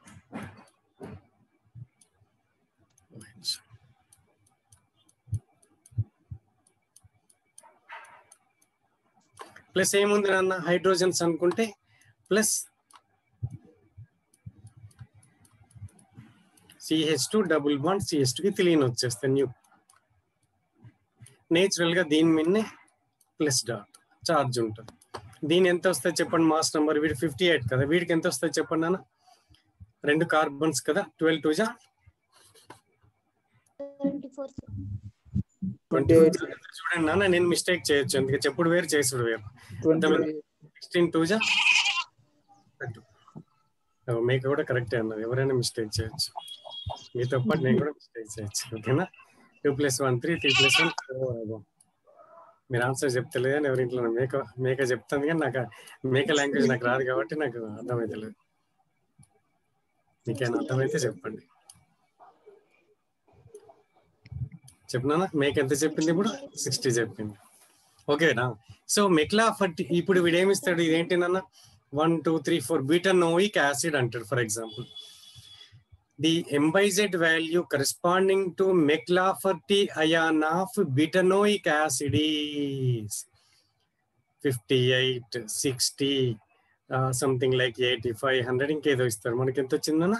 ప్లస్ ఏముంది నాన్న హైడ్రోజన్స్ అనుకుంటే plus CH two double bond CH టూకి తెలియని వచ్చేస్తాయి న్యూ నేచురల్ గా దీని మీదనే ప్లస్ డాట్ చార్జ్ ఉంటుంది దీని ఎంత వస్తుంది చెప్పండి మాస్ నెంబర్ వీడి ఫిఫ్టీ ఎయిట్ కదా వీడికి ఎంత వస్తుంది చెప్పండి నాన్న రెండు కార్బన్స్ కదా ట్వెల్వ్ టూ జా ట్వంటీ ఫోర్ ట్వంటీ ఎయిట్ చూడండి నాన్న నేను మిస్టేక్ చేయొచ్చు అందుకే చెప్పుడు వేరు చేసుడు వేరు ట్వంటీ సిక్స్టీన్ టూ జా మేక కూడా కరెక్టే అన్నది ఎవరైనా మిస్టేక్ చేయొచ్చు మీతో పాటు నేను కూడా మిస్టేక్ చేయొచ్చు ఓకేనా two plus one three three plus one మీరు ఆన్సర్ చెప్తలేదు అని ఎవరింట్లో మేక మేక చెప్తాను కానీ నాకు ఆ మేక లాంగ్వేజ్ నాకు రాదు కాబట్టి నాకు అర్థమైతలేదు మీకేమైనా అర్థమైతే చెప్పండి చెప్పినా మేక ఎంత చెప్పింది ఇప్పుడు సిక్స్టీ చెప్పింది ఓకేనా సో మెక్లా ఫర్టి ఇప్పుడు వీడు ఏమిస్తాడు ఇదేంటి నాన్న one two three four butanoic acid అంటాడు for example the m by z value corresponding to McLafferty ion of butanoic acid is fifty eight sixty something like eighty five hundred ఇంకేదో ఇస్తారు మనకి ఎంత వచ్చిందన్న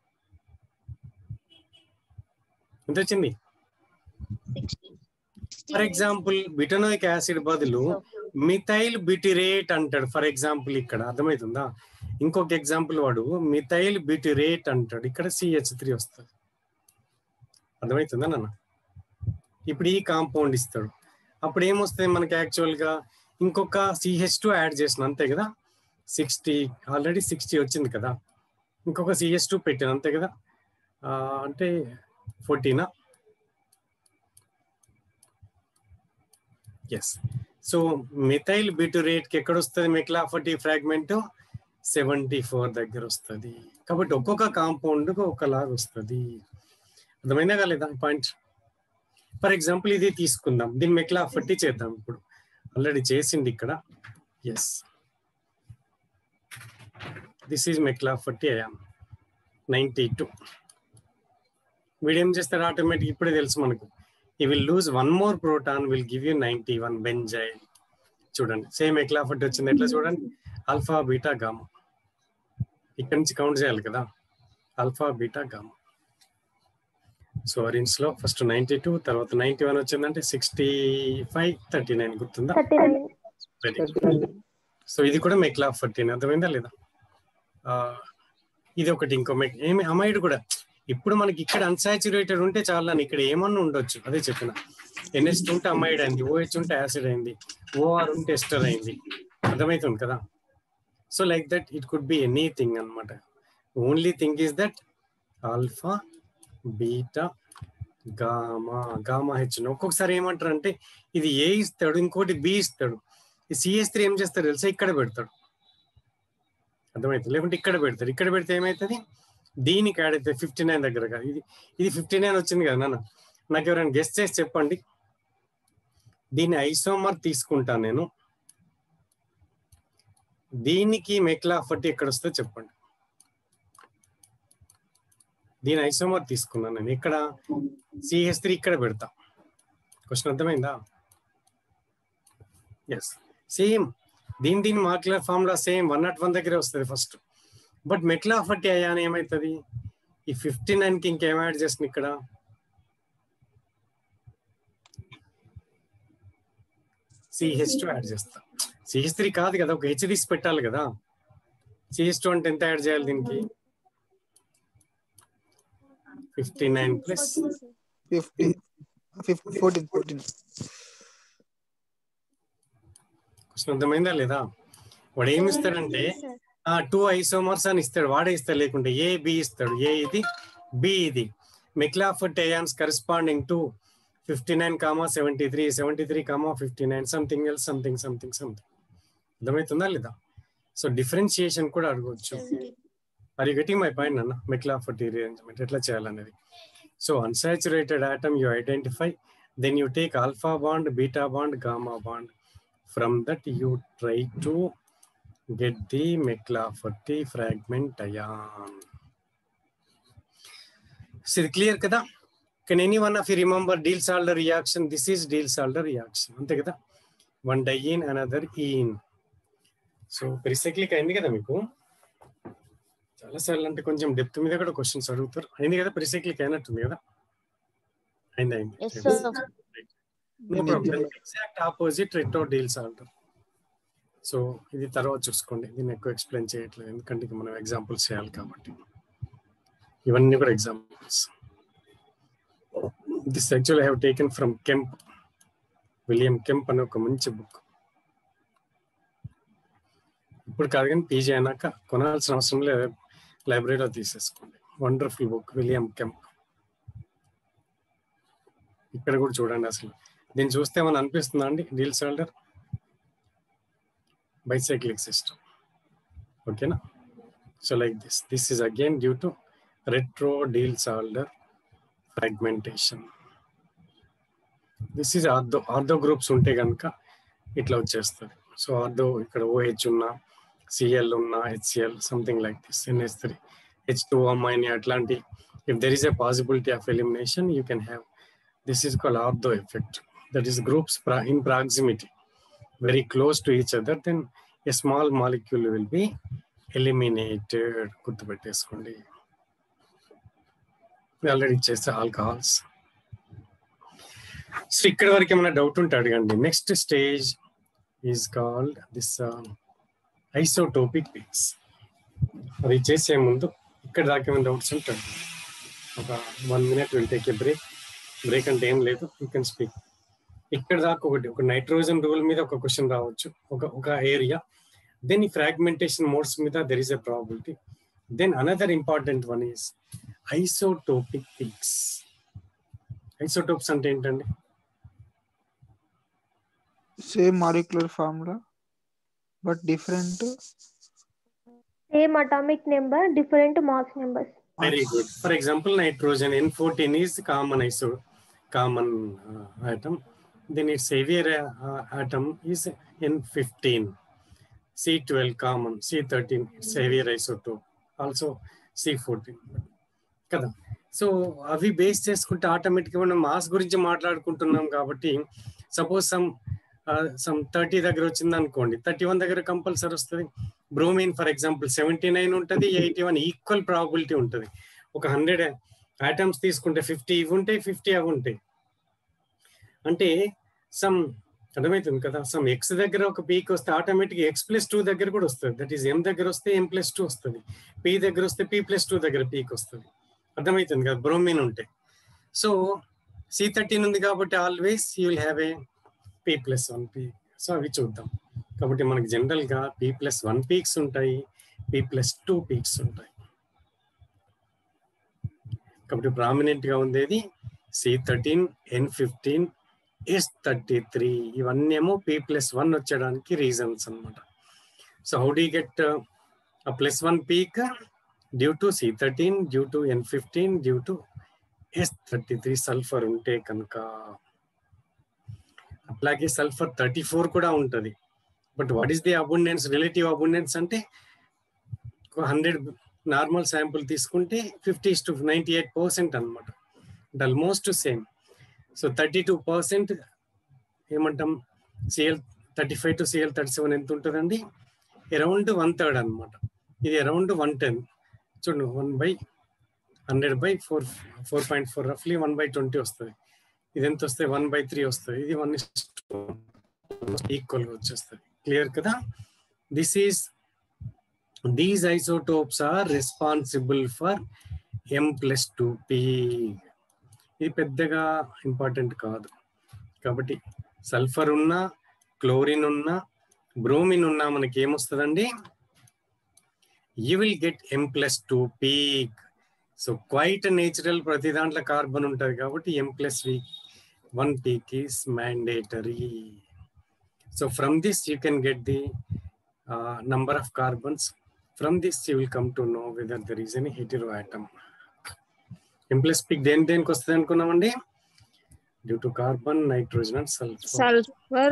ఎంత వచ్చింది ఫర్ ఎగ్జాంపుల్ బిటనోయిక్ యాసిడ్ బదులు methyl butyrate అంటాడు ఫర్ ఎగ్జాంపుల్ ఇక్కడ అర్థమవుతుందా ఇంకొక ఎగ్జాంపుల్ వాడు మిథైల్ బిటిరేట్ అంటాడు ఇక్కడ సిహెచ్ త్రీ వస్తుంది అర్థమవుతుందా నాన్న ఇప్పుడు ఈ కాంపౌండ్ ఇస్తాడు అప్పుడు ఏమొస్తుంది మనకి యాక్చువల్ గా ఇంకొక సిహెచ్ టూ యాడ్ చేసిన అంతే కదా సిక్స్టీ ఆల్రెడీ సిక్స్టీ వచ్చింది కదా ఇంకొక సిహెచ్ టూ పెట్టాను అంతే కదా ఆ, అంటే ఫోర్టీనా ఎస్ సో మిథైల్ బిటురేట్ కి ఎక్కడ వస్తుంది మెక్లాఫర్టీ ఫ్రాగ్మెంట్ సెవెంటీ ఫోర్ దగ్గర వస్తుంది కాబట్టి ఒక్కొక్క కాంపౌండ్ ఒకలాగా వస్తుంది అర్థమైందా కాలేదా పాయింట్ ఫర్ ఎగ్జాంపుల్ ఇది తీసుకుందాం దీన్ని మెక్లాఫర్టీ చేద్దాం ఇప్పుడు ఆల్రెడీ చేసింది ఇక్కడ yes this is McLafferty ion ninety two వీడు ఏం చేస్తాడు ఆటోమేటిక్ ఇప్పుడే తెలుసు మనకు ఈ will lose one more proton will give you ninety one benzyl చూడండి సేమ్ ఎక్లాఫర్టీ వచ్చింది ఎట్లా చూడండి ఆల్ఫా బీటా గామా ఇక్కడ నుంచి కౌంట్ చేయాలి కదా alpha beta gamma so arenes లో ఫస్ట్ నైన్టీ టూ తర్వాత నైన్టీ వన్ వచ్చిందంటే సిక్స్టీ ఫైవ్ థర్టీ నైన్ గుర్తుందా thirty nine very good so ఇది కూడా మెక్లా ఫర్టీన్ అర్థమైందా లేదా ఆ, ఇది ఒకటి ఇంకో మెక్ ఏమి అమైడ్ కూడా ఇప్పుడు మనకి ఇక్కడ అన్సాచురేటెడ్ ఉంటే చాలా ఇక్కడ ఏమన్నా ఉండొచ్చు అదే చెప్పిన ఎన్ఎస్ ఉంటే అమైడ్ అయింది ఓహెచ్ ఉంటే యాసిడ్ అయింది ఓఆర్ ఉంటే ఎస్టర్ అయింది అర్థమవుతుంది కదా so like that it could be anything అనమాట only thing is that alpha beta gamma gamma H ఒక్కొక్కసారి ఏమంటారు అంటే ఇది ఏ ఇస్తాడు ఇంకోటి బి ఇస్తాడు ఈ సిఎస్ త్రీ ఏం చేస్తాడు తెలుసా ఇక్కడ పెడతాడు అర్థమవుతుంది లేకుంటే ఇక్కడ పెడతాడు ఇక్కడ పెడితే ఏమవుతుంది దీనికి యాడ్ అవుతుంది ఫిఫ్టీ నైన్ దగ్గర కాదు ఇది ఇది ఫిఫ్టీ నైన్ వచ్చింది కదా నాన్న నాకు ఎవరైనా గెస్ట్ చేసి చెప్పండి దీని ఐసోమర్ తీసుకుంటాను నేను దీనికి మెక్లాఫర్టీ ఎక్కడ వస్తుందో చెప్పండి దీని ఐసోమర్ తీసుకున్నాను నేను ఇక్కడ సిహెచ్ త్రీ ఇక్కడ పెడతా క్వశ్చన్ అర్థమైందా ఎస్ సేమ్ దీని దీని molecular formula same one not one దగ్గరే వస్తుంది ఫస్ట్ బట్ మెక్లాఫర్టీ అయ్యాను ఏమవుతుంది ఈ ఫిఫ్టీ నైన్ కి ఇంకేం యాడ్ చేస్తుంది ఇక్కడ సిహెచ్ టూ యాడ్ చేస్తా సిహెచ్ త్రీ కాదు కదా ఒక హెచ్ తీసి పెట్టాలి కదా సిహెచ్ టూ అంటే ఎంత యాడ్ చేయాలి దీనికి fifty nine plus fifty fifty fourteen fourteen question అర్థమైందా లేదా వాడు ఏమి ఇస్తాడంటే ఆ టూ ఐసోమర్స్ అని ఇస్తాడు వాడే ఇస్తాడు లేకుంటే ఏ బి ఇస్తాడు ఏ ఇది బి ఇది McLafferty ions corresponding to fifty nine comma seventy three seventy three comma fifty nine something else something something something అర్థమవుతుందా లేదా సో డిఫరెన్షియేషన్ కూడా అడగవచ్చు are you getting my point అన్న మెక్లాఫర్టీ రీఅరేంజ్మెంట్ ఎట్లా చేయాలనేది so unsaturated atom you identify then you take alpha bond beta bond gamma bond from that you try to get the McLafferty fragment ion. So ఇది clear కదా can any one of you remember Diels-Alder reaction this is Diels-Alder reaction అంతే కదా one diene another ene so pericyclic అయింది కదా మీకు చాలా సార్లు అంటే కొంచెం డెప్త్ మీద కూడా క్వశ్చన్స్ అడుగుతారు అయింది కదా పెరిసైక్లిక్ అయినట్టుంది కదా అయింది అయింది Yes, sir. No problem exact opposite retro Diels అంటారు సో ఇది తర్వాత చూసుకోండి దీన్ని ఎక్కువ ఎక్స్ప్లెయిన్ చేయట్లేదు ఎందుకంటే ఇక మనం ఎగ్జాంపుల్స్ చేయాలి కాబట్టి ఇవన్నీ కూడా examples this actual have taken from Kemp William Kemp అనే ఒక మంచి బుక్ ఇప్పుడు కాదు కానీ పీజీ అయినాక కొనాల్సిన అవసరం లేదు లైబ్రరీలో తీసేసుకోండి వండర్ఫుల్ బుక్ విలియం కెంప్ ఇక్కడ కూడా చూడండి అసలు దీన్ని చూస్తే ఏమైనా అనిపిస్తుందా అండి డీల్ షోల్డర్ బైసైక్లిక్ సిస్టమ్ ఓకేనా so like this this is again due to retro Diels Alder fragmentation this is ortho ortho groups ఉంటే కనుక ఇట్లా వచ్చేస్తుంది సో ఆర్థో ఇక్కడ ఓహెచ్ ఉన్నా సిఎల్ ఉన్నా HCl something like this NS three H two అమ్మాయిని అట్లాంటి if there is a possibility of elimination you can have this is call ortho effect that is groups in proximity very close to each other then a small molecule will be eliminated గుర్తుపెట్టేసుకోండి already ఇచ్చేస్తే alcohols so ఇక్కడ వరకు ఏమైనా doubt ఉంటే అడగండి next stage is called this isotopic peaks అది చేసే ముందు ఇక్కడ దాకా ఏమైనా డౌట్స్ ఉంటే అడగండి. ఒక one minute will take a break break అంటే ఏం లేదు యూ కెన్ స్పీక్ ఇక్కడ దాకా ఒకటి ఒక నైట్రోజన్ రూల్ మీద ఒక క్వశ్చన్ రావచ్చు ఒక ఒక ఏరియా దెన్ ఈ ఫ్రాగ్మెంటేషన్ మోడ్స్ మీద there is a probability then another important one is isotopic peaks isotopes అంటే ఏంటండి same molecular formula but different Same atomic number, different mass numbers. Very good. For example, nitrogen N14 is common iso common uh, atom. Then its heavier uh, atom is N15. C12 common, C13 it's heavier isotope. Also C14. కదా so అవి base చేసుకుంటే ఆటోమేటిక్గా మనం mass గురించి మాట్లాడుకుంటున్నాం కాబట్టి suppose some some thirty దగ్గర వచ్చింది అనుకోండి థర్టీ వన్ దగ్గర కంపల్సరీ వస్తుంది bromine for example seventy nine ఉంటుంది ఎయిటీ వన్ ఈక్వల్ ప్రాబిలిటీ ఉంటుంది ఒక హండ్రెడ్ ఐటమ్స్ తీసుకుంటే ఫిఫ్టీ ఇవి ఉంటాయి ఫిఫ్టీ అవి ఉంటాయి అంటే సమ్ అర్థమవుతుంది కదా సమ్ ఎక్స్ దగ్గర ఒక పీక్ వస్తే ఆటోమేటిక్ ఎక్స్ ప్లస్ టూ దగ్గర కూడా వస్తుంది దట్ ఈస్ ఎం దగ్గర వస్తే ఎం ప్లస్ టూ వస్తుంది పి దగ్గర వస్తే పి ప్లస్ టూ దగ్గర పీక్ వస్తుంది అర్థమవుతుంది కదా బ్రోమిన్ ఉంటే సో సి థర్టీన్ ఉంది కాబట్టి always you will have a P plus one P so అవి చూద్దాం కాబట్టి మనకి జనరల్ గా పీ ప్లస్ వన్ పీక్స్ ఉంటాయి పీ ప్లస్ టూ పీక్స్ ఉంటాయి కాబట్టి ప్రామినెంట్ గా ఉండేది C thirteen N fifteen S thirty three ఇవన్నీ ఏమో పీ ప్లస్ వన్ వచ్చడానికి రీజన్స్ అనమాట so how do get a plus one peak due to C13, due to N15, due to S33 sulphur ఉంటే కనుక అట్లాగే సల్ఫర్ థర్టీ ఫోర్ కూడా ఉంటుంది but what is the abundance relative abundance అంటే hundred normal sample తీసుకుంటే fifty to ninety eight percent అనమాట almost same so thirty two percent ఏమంటాం Cl thirty five to Cl thirty seven ఎంత ఉంటుందండి around one third అనమాట ఇది around one ten చూడండి one by hundred by four four point four రఫ్లీ one by twenty వస్తుంది ఇది ఎంత వస్తుంది వన్ బై త్రీ వస్తుంది ఇది వన్ ఈక్వల్గా వచ్చేస్తుంది క్లియర్ కదా this is these isotopes are responsible for M plus two P ఇది పెద్దగా ఇంపార్టెంట్ కాదు కాబట్టి సల్ఫర్ ఉన్నా క్లోరిన్ ఉన్నా బ్రోమిన్ ఉన్నా మనకి ఏమొస్తుందండి you will get M plus two peak so quite natural ప్రతి దాంట్లో కార్బన్ ఉంటుంది కాబట్టి M plus V one peak is mandatory so from this you can get the number of carbons from this you will come to know whether there is any hetero atom M plus peak దేని దేనికి వస్తుంది అనుకున్నామండి due to carbon nitrogen and sulphur Sulfur.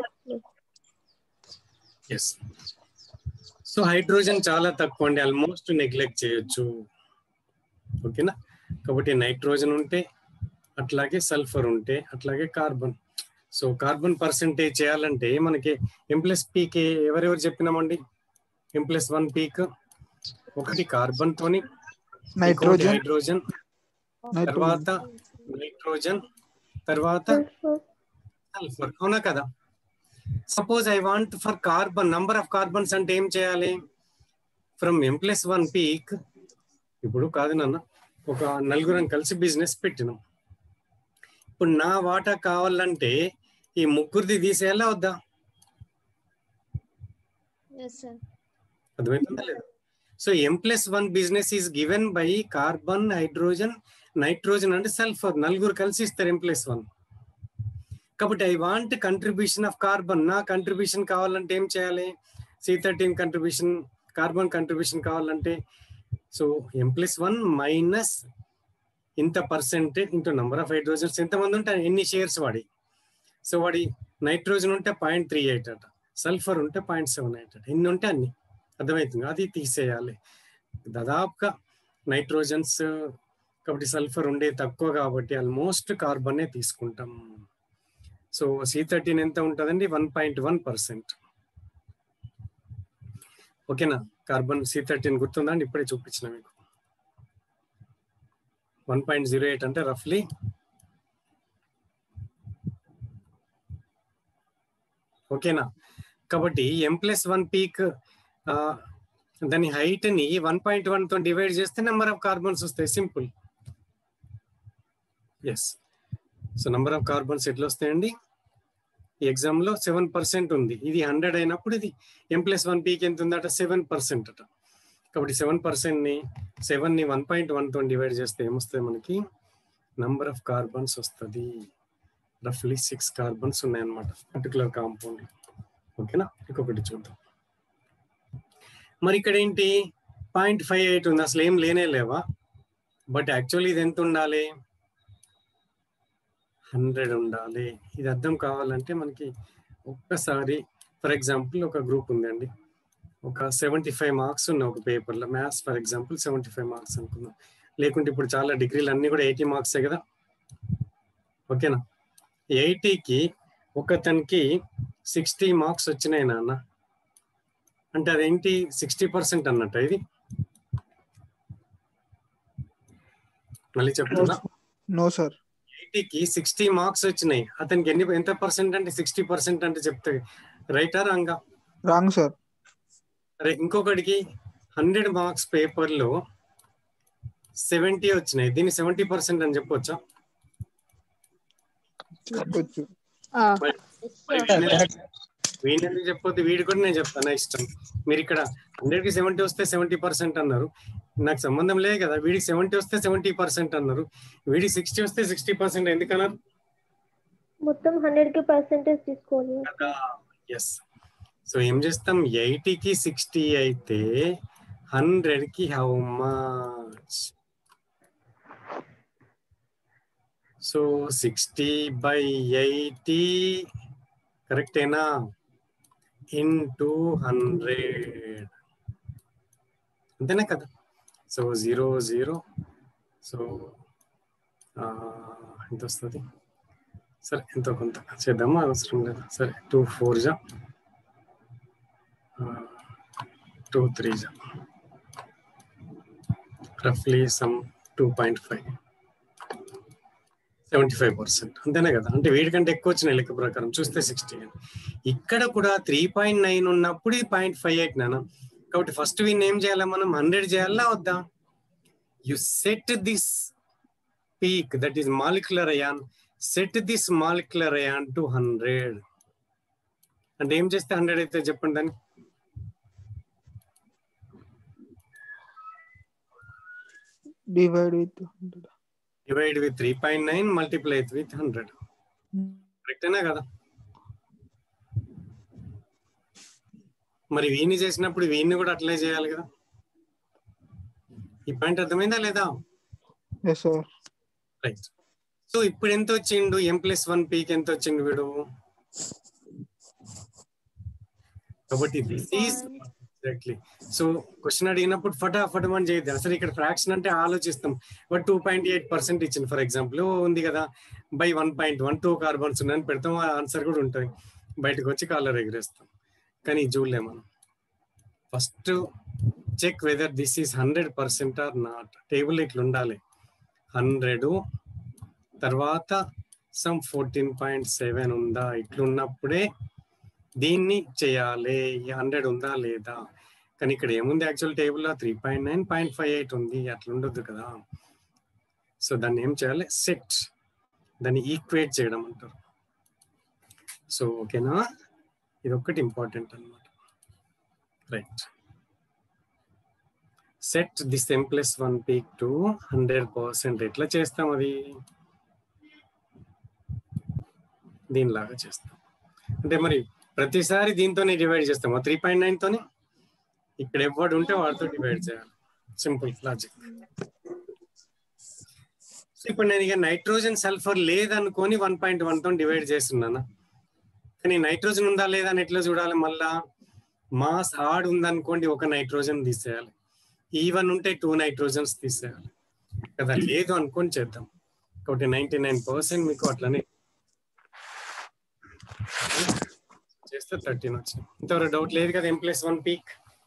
S so hydrogen చాలా తక్కువ అండి almost neglect చేయొచ్చు ఓకేనా కాబట్టి నైట్రోజన్ ఉంటే అట్లాగే సల్ఫర్ ఉంటే అట్లాగే కార్బన్ సో కార్బన్ పర్సంటేజ్ చేయాలంటే మనకి ఎం ప్లస్ పీకి ఎవరెవరు చెప్పినామండి ఎం ప్లస్ వన్ పీక్ ఒకటి కార్బన్ తోని ఇంకొకటి నైట్రోజన్ హైడ్రోజన్ తర్వాత నైట్రోజన్ తర్వాత సల్ఫర్ అవునా కదా suppose I want for carbon number of carbons అంటే ఏం చేయాలి from M plus one peak ఇప్పుడు కాదు నాన్న ఒక నలుగురం కలిసి బిజినెస్ పెట్టినాం ఇప్పుడు నా వాటా కావాలంటే ఈ ముగ్గురిది తీసేయాలా వద్దా Yes, sir. అర్థమవుతుందా లేదా so M plus one business is given by carbon hydrogen nitrogen అంటే సల్ఫర్ నలుగురు కలిసి ఇస్తారు ఎం ప్లస్ వన్ కాబట్టి I want contribution of carbon నా కంట్రిబ్యూషన్ కావాలంటే ఏం చేయాలి C thirteen contribution carbon contribution కావాలంటే so M plus one minus ఇంత percent into number of hydrogens ఎంతమంది ఉంటాయి ఎన్ని షేర్స్ వాడి సో వాడి నైట్రోజన్ ఉంటే పాయింట్ త్రీ ఎయిట్ అట సల్ఫర్ ఉంటే పాయింట్ సెవెన్ ఎయిట్ అట ఎన్ని ఉంటే అన్ని అర్థమవుతుంది అది తీసేయాలి దాదాపుగా నైట్రోజన్స్ కాబట్టి సల్ఫర్ ఉండే తక్కువ కాబట్టి ఆల్మోస్ట్ కార్బనే తీసుకుంటాం సో సి థర్టీన్ ఎంత ఉంటుందండి వన్ పాయింట్ వన్ పర్సెంట్ ఓకేనా కార్బన్ సి థర్టీన్ గుర్తుందండి ఇప్పుడే చూపించిన మీకు వన్ పాయింట్ జీరో ఎయిట్ అంటే రఫ్లీ ఓకేనా కాబట్టి ఎం ప్లస్ వన్ పీక్ దాని హైట్ ని వన్ పాయింట్ వన్ తో డివైడ్ చేస్తే నెంబర్ ఆఫ్ కార్బన్స్ వస్తాయి simple yes so number of carbons ఎట్లా వస్తాయండి ఈ ఎగ్జామ్ లో సెవెన్ పర్సెంట్ ఉంది ఇది హండ్రెడ్ అయినప్పుడు ఇది ఎం ప్లస్ వన్ పీక్ ఎంత ఉందట సెవెన్ పర్సెంట్ అట కాబట్టి సెవెన్ పర్సెంట్ ని సెవెన్ ని వన్ పాయింట్ వన్ తో డివైడ్ చేస్తే ఏమొస్తుంది మనకి నంబర్ ఆఫ్ కార్బన్స్ వస్తుంది రఫ్లీ సిక్స్ కార్బన్స్ ఉన్నాయన్నమాట పర్టికులర్ కాంపౌండ్ ఓకేనా ఇంకొకటి చూద్దాం మరి ఇక్కడ ఏంటి పాయింట్ ఫైవ్ ఎయిట్ ఉంది అసలు ఏం లేనే లేవా బట్ యాక్చువల్లీ ఇది ఎంత ఉండాలి హండ్రెడ్ ఉండాలి ఇది అర్థం కావాలంటే మనకి ఒక్కసారి ఫర్ ఎగ్జాంపుల్ ఒక గ్రూప్ ఉందండి ఒక సెవెంటీ ఫైవ్ మార్క్స్ ఉన్నాయి ఒక పేపర్లో maths for example seventy five marks అనుకుందాం లేకుంటే ఇప్పుడు చాలా డిగ్రీలు అన్ని కూడా ఎయిటీ మార్క్సే కదా ఓకేనా ఎయిటీకి ఒకతనికి సిక్స్టీ మార్క్స్ వచ్చినాయి నాన్న అంటే అదేంటి సిక్స్టీ పర్సెంట్ అన్నట్టు ఇది మళ్ళీ చెప్తున్నా నో సార్ ఎయిటీకి సిక్స్టీ మార్క్స్ వచ్చినాయి అతనికి ఎన్ని ఎంత పర్సెంట్ అంటే సిక్స్టీ పర్సెంట్ అంటే చెప్తే రైటా రాంగా రాంగ్ సార్ అరే ఇంకొకటికి హండ్రెడ్ మార్క్స్ పేపర్లో సెవెంటీ వచ్చినాయి దీన్ని సెవెంటీ పర్సెంట్ అని చెప్పొచ్చా చెప్పొచ్చు వీడి ఎందుకు చెప్పొద్దు వీడి కూడా నేను చెప్తాను నా ఇష్టం మీరు ఇక్కడ హండ్రెడ్ కి సెవెంటీ వస్తే సెవెంటీ పర్సెంట్ అన్నారు నాకు సంబంధం లేదు కదా వీడికి సెవెంటీ వస్తే సెవెంటీ పర్సెంట్ అన్నారు వీడికి సిక్స్టీ వస్తే సిక్స్టీ పర్సెంట్ ఎందుకన్నారు మొత్తం హండ్రెడ్ కి పర్సెంటేజ్ తీసుకోవాలి కదా ఎస్ సో ఏం చేస్తాం ఎయిటీకి సిక్స్టీ అయితే హండ్రెడ్ కి how much so sixty by eighty కరెక్టేనా ఇంటూ హండ్రెడ్ అంతేనా కదా సో జీరో జీరో సో ఎంత వస్తుంది సరే ఎంతో కొంత చేద్దామా అవసరం లేదు సరే టూ ఫోర్ జా టూ త్రీ జా రఫ్లీ some two point five seventy five percent అంతేనే కదా అంటే వీడికంటే ఎక్కువ వచ్చిన లెక్క ప్రకారం చూస్తే సిక్స్టీ ఇక్కడ కూడా త్రీ పాయింట్ నైన్ ఉన్నప్పుడు ఇది పాయింట్ ఫైవ్ ఎయిట్ నాన్న కాబట్టి ఫస్ట్ వీడిని ఏం చేయాలి మనం హండ్రెడ్ చేయాలా వద్దా you set this peak that is molecular ion set this molecular ion to hundred అంటే ఏం చేస్తే హండ్రెడ్ అయితే చెప్పండి దాన్ని divide with hundred divide with three point nine multiply with hundred కరెక్టేనా కదా మరి వీణ్ణి చేసినప్పుడు వీణ్ణి కూడా అట్లే చేయాలి కదా ఈ పాయింట్ అర్థమైందా లేదా ఎస్ సార్ రైట్ సో ఇప్పుడు ఎంత వచ్చిండు ఎం ప్లస్ వన్ పీక్ ఎంత వచ్చిండు వీడు కాబట్టి this is exactly so question అడిగినప్పుడు ఫటాఫట్ మనం చేయద్దు అసలు ఇక్కడ ఫ్రాక్షన్ అంటే ఆలోచిస్తాం but two point eight percent ఇచ్చింది ఫర్ ఎగ్జాంపుల్ ఉంది కదా by one point one two carbons ఉన్నాయని పెడతాం ఆన్సర్ కూడా ఉంటుంది బయటకు వచ్చి కాలర్ ఎగిరేస్తాం కానీ ఇది చూడలేం మనం first check whether this is hundred percent or not table ఇట్లా ఉండాలి హండ్రెడ్ తర్వాత సమ్ ఫోర్టీన్ పాయింట్ సెవెన్ ఉందా ఇట్లున్నప్పుడే దీన్ని చేయాలి ఈ హండ్రెడ్ ఉందా లేదా కానీ ఇక్కడ ఏముంది యాక్చువల్ టేబుల్లో three point nine point five eight ఉంది అట్లా ఉండొద్దు కదా సో దాన్ని ఏం చేయాలి సెట్ దాన్ని ఈక్వేట్ చేయడం అంటారు సో ఓకేనా ఇది ఒక్కటి ఇంపార్టెంట్ అనమాట right set this M plus one peak to hundred percent ఎట్లా చేస్తాం అది దీనిలాగా చేస్తాం అంటే మరి ప్రతిసారి దీంతోనే డివైడ్ చేస్తాం త్రీ పాయింట్ నైన్ తోనే ఇక్కడ ఎవడు ఉంటే వాడితో డివైడ్ చేయాలి సింపుల్ లాజిక్ ఇప్పుడు నేను ఇక నైట్రోజన్ సల్ఫర్ లేదనుకొని వన్ పాయింట్ వన్ తో డివైడ్ చేస్తున్నాను కానీ నైట్రోజన్ ఉందా లేదా అని ఎట్లా చూడాలి మళ్ళా మాస్ ఆడ్ ఉందనుకోండి ఒక నైట్రోజన్ తీసేయాలి ఈవన్ ఉంటే టూ నైట్రోజన్స్ తీసేయాలి కదా లేదు అనుకొని చేద్దాం కాబట్టి నైన్టీ నైన్ పర్సెంట్ మీకు అట్లనే చేస్తే థర్టీన్ వచ్చింది ఇంతవరకు డౌట్ లేదు కదా M plus one peak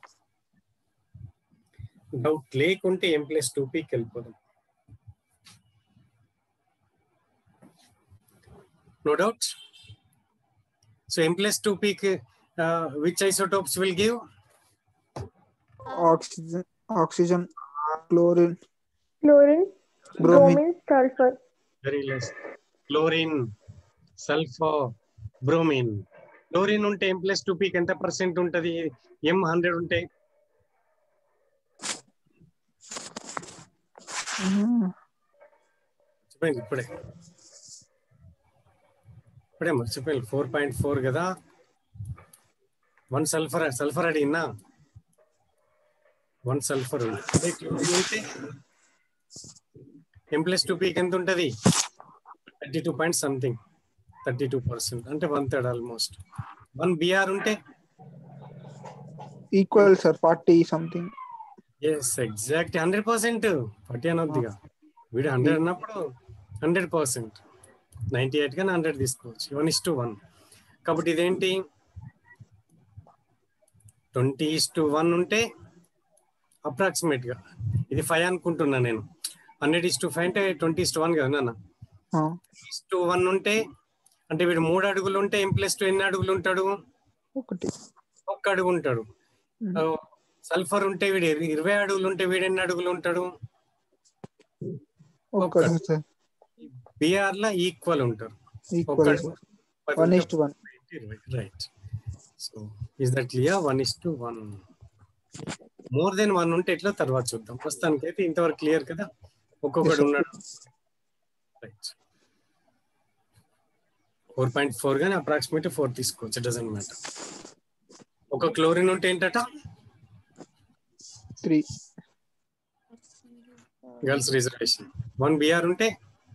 doubt లేకుంటే ఎం ప్లస్ టూ పీక్ వెళ్ళిపోదాం no doubt. So M plus 2 peak, uh, which isotopes will give? oxygen, oxygen, chlorine, Chlorine, bromine. bromine, sulfur. Very less. Chlorine, sulfur, bromine. Chlorine ఉంటే M plus two peak ఎంత percent ఉంటది M hundred ఉంటే Mm, మర్చిపోయింది ఇప్పుడే ఇప్పుడే మర్చిపోయింది four point four కదా one sulphur sulphur అడిగినా వన్ సల్ఫర్ అదే క్లోరిన్ ఉంటే ఎం ప్లస్ టూ పీక్ ఎంత ఉంటది thirty two point something thirty two percent అంటే one third almost one Br ఉంటే equal sir, 40 something. Yes exact hundred percent forty అనొద్దిగా వీడు హండ్రెడ్ అన్నప్పుడు హండ్రెడ్ పర్సెంట్ నైన్టీ ఎయిట్ కానీ హండ్రెడ్ తీసుకోవచ్చు వన్ ఇస్ టు వన్ కాబట్టి ఇదేంటి ట్వంటీ ఇస్ టు వన్ ఉంటే అప్రాక్సిమేట్ గా ఇది ఫైవ్ అనుకుంటున్నా నేను హండ్రెడ్ ఇస్ టు ఫైవ్ అంటే ట్వంటీ ఇస్ టు వన్ కదా నాన్న Uh, ఇస్ టు వన్ ఉంటే అంటే వీడు మూడు అడుగులు ఉంటే ఎం ప్లస్ టూ ఎన్ని అడుగులు ఉంటాడు ఒకటి ఒక్క అడుగు ఉంటాడు Mhm. సల్ఫర్ ఉంటే వీడు ఇర- ఇరవై అడుగులు ఉంటే వీడు ఎన్ని అడుగులు ఉంటాడు ఒకటి సార్ బిఆర్ లా ఈక్వల్ ఉంటారు ఈక్వల్ ఒక్కడు sir one is to one right so is that clear one is to one more then one ఉంటే ఎట్లా తర్వాత చూద్దాం ప్రస్తుతానికి అయితే ఇంతవరకు క్లియర్ కదా ఒక్కొక్కడు Yes, sir. ఉన్నాడు రైట్ ఫోర్ పాయింట్ ఫోర్ కానీ అప్రాక్సిమేట్ ఫోర్ తీసుకోవచ్చు డజన్ మ్యాటర్ ఒక క్లోరిన్ ఉంటే ఏంటట three girls reservation one Br ఉంటే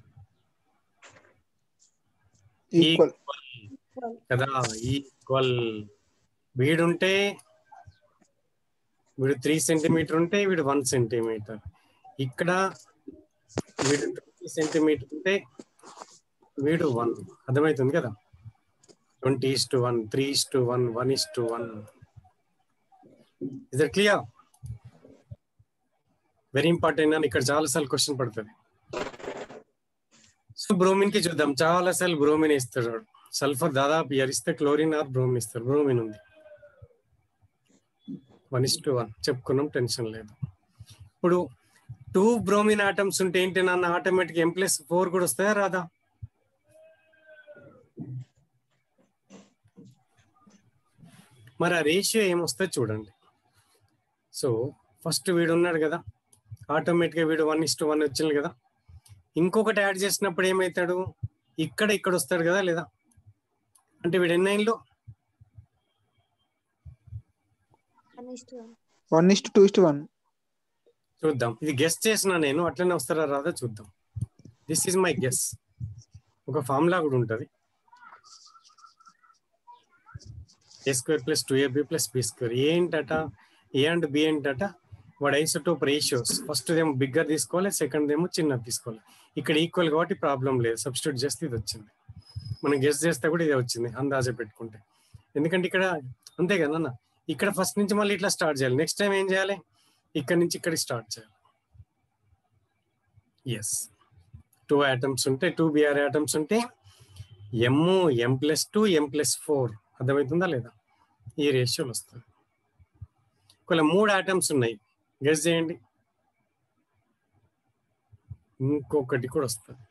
ఈక్వల్ కదా ఈక్వల్ వీడుంటే వీడు త్రీ సెంటీమీటర్ ఉంటే వీడు వన్ సెంటీమీటర్ ఇక్కడ వీడు ట్వంటీ సెంటీమీటర్ ఉంటే వీడు వన్ అర్థమవుతుంది కదా twenty is to one three is to one one is to one is clear very important అని ఇక్కడ చాలా సార్లు క్వశ్చన్ పడుతుంది సో బ్రోమిన్ కి చూద్దాం చాలా సార్లు బ్రోమిన్ ఇస్తాడు వాడు. సల్ఫర్ దాదాపు ఇయర్ ఇస్తే క్లోరిన్ ఆర్ బ్రోమిన్ ఇస్తారు బ్రోమిన్ ఉంది వన్ ఇస్ టు వన్ చెప్పుకున్నాం టెన్షన్ లేదు ఇప్పుడు టూ బ్రోమిన్ ఆటమ్స్ ఉంటే ఏంటి నాన్న ఆటోమేటిక్ ఎం ప్లస్ ఫోర్ కూడా వస్తాయా రాదా మరి ఆ రేషియో ఏమొస్తే చూడండి సో ఫస్ట్ వీడు ఉన్నాడు కదా ఆటోమేటిక్గా వీడు వన్ ఇస్ టు వన్ వచ్చింది కదా ఇంకొకటి యాడ్ చేసినప్పుడు ఏమవుతాడు ఇక్కడ ఇక్కడ వస్తాడు కదా లేదా అంటే వీడు ఎన్ని లైన్లు one is to two two to to చూద్దాం ఇది గెస్ చేసిన నేను అట్లనే వస్తారా రాదా చూద్దాం దిస్ ఈజ్ మై గెస్ ఒక ఫార్ములా కూడా ఉంటుంది a square plus two ab plus b square ఏంటట ఏ అండ్ బి ఏంటట వాడు ఐసోటోప్ రేషియోస్ ఫస్ట్ ఏమో బిగ్గర్ తీసుకోవాలి సెకండ్ ఏమో చిన్నది తీసుకోవాలి ఇక్కడ ఈక్వల్ కాబట్టి ప్రాబ్లం లేదు సబ్స్టిట్యూట్ చేస్తే ఇది వచ్చింది మనం గెస్ చేస్తే కూడా ఇదే వచ్చింది అందాజ పెట్టుకుంటే ఎందుకంటే ఇక్కడ అంతే కదా అన్న ఇక్కడ ఫస్ట్ నుంచి మళ్ళీ ఇట్లా స్టార్ట్ చేయాలి నెక్స్ట్ టైం ఏం చేయాలి ఇక్కడ నుంచి ఇక్కడికి స్టార్ట్ చేయాలి ఎస్ టూ ఐటమ్స్ ఉంటే టూ బిఆర్ ఐటమ్స్ ఉంటే M M plus two M plus four అర్థమవుతుందా లేదా ఈ రేషియోలు వస్తుంది ఒకవేళ మూడు ఐటమ్స్ ఉన్నాయి గెస్ చేయండి ఇంకొకటి కూడా వస్తుంది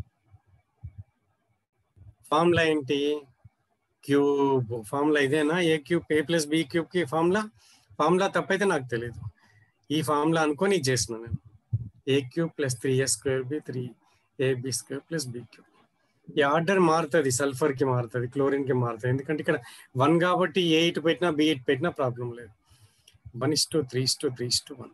ఫార్ములా ఏంటి క్యూబ్ ఫార్ములా ఇదేనా a cube a plus b cube కి ఫార్ములా ఫార్ములా తప్పైతే నాకు తెలియదు ఈ ఫార్ములా అనుకొని ఇది చేసిన నేను a cube plus three a square b three ab square plus b cube ఈ ఆర్డర్ మారుతుంది సల్ఫర్ కి మారుతుంది క్లోరిన్ కి మారుతుంది ఎందుకంటే ఇక్కడ వన్ కాబట్టి ఏ ఇటు పెట్టినా బి ఇటు పెట్టినా ప్రాబ్లం లేదు one is to three is to three is to one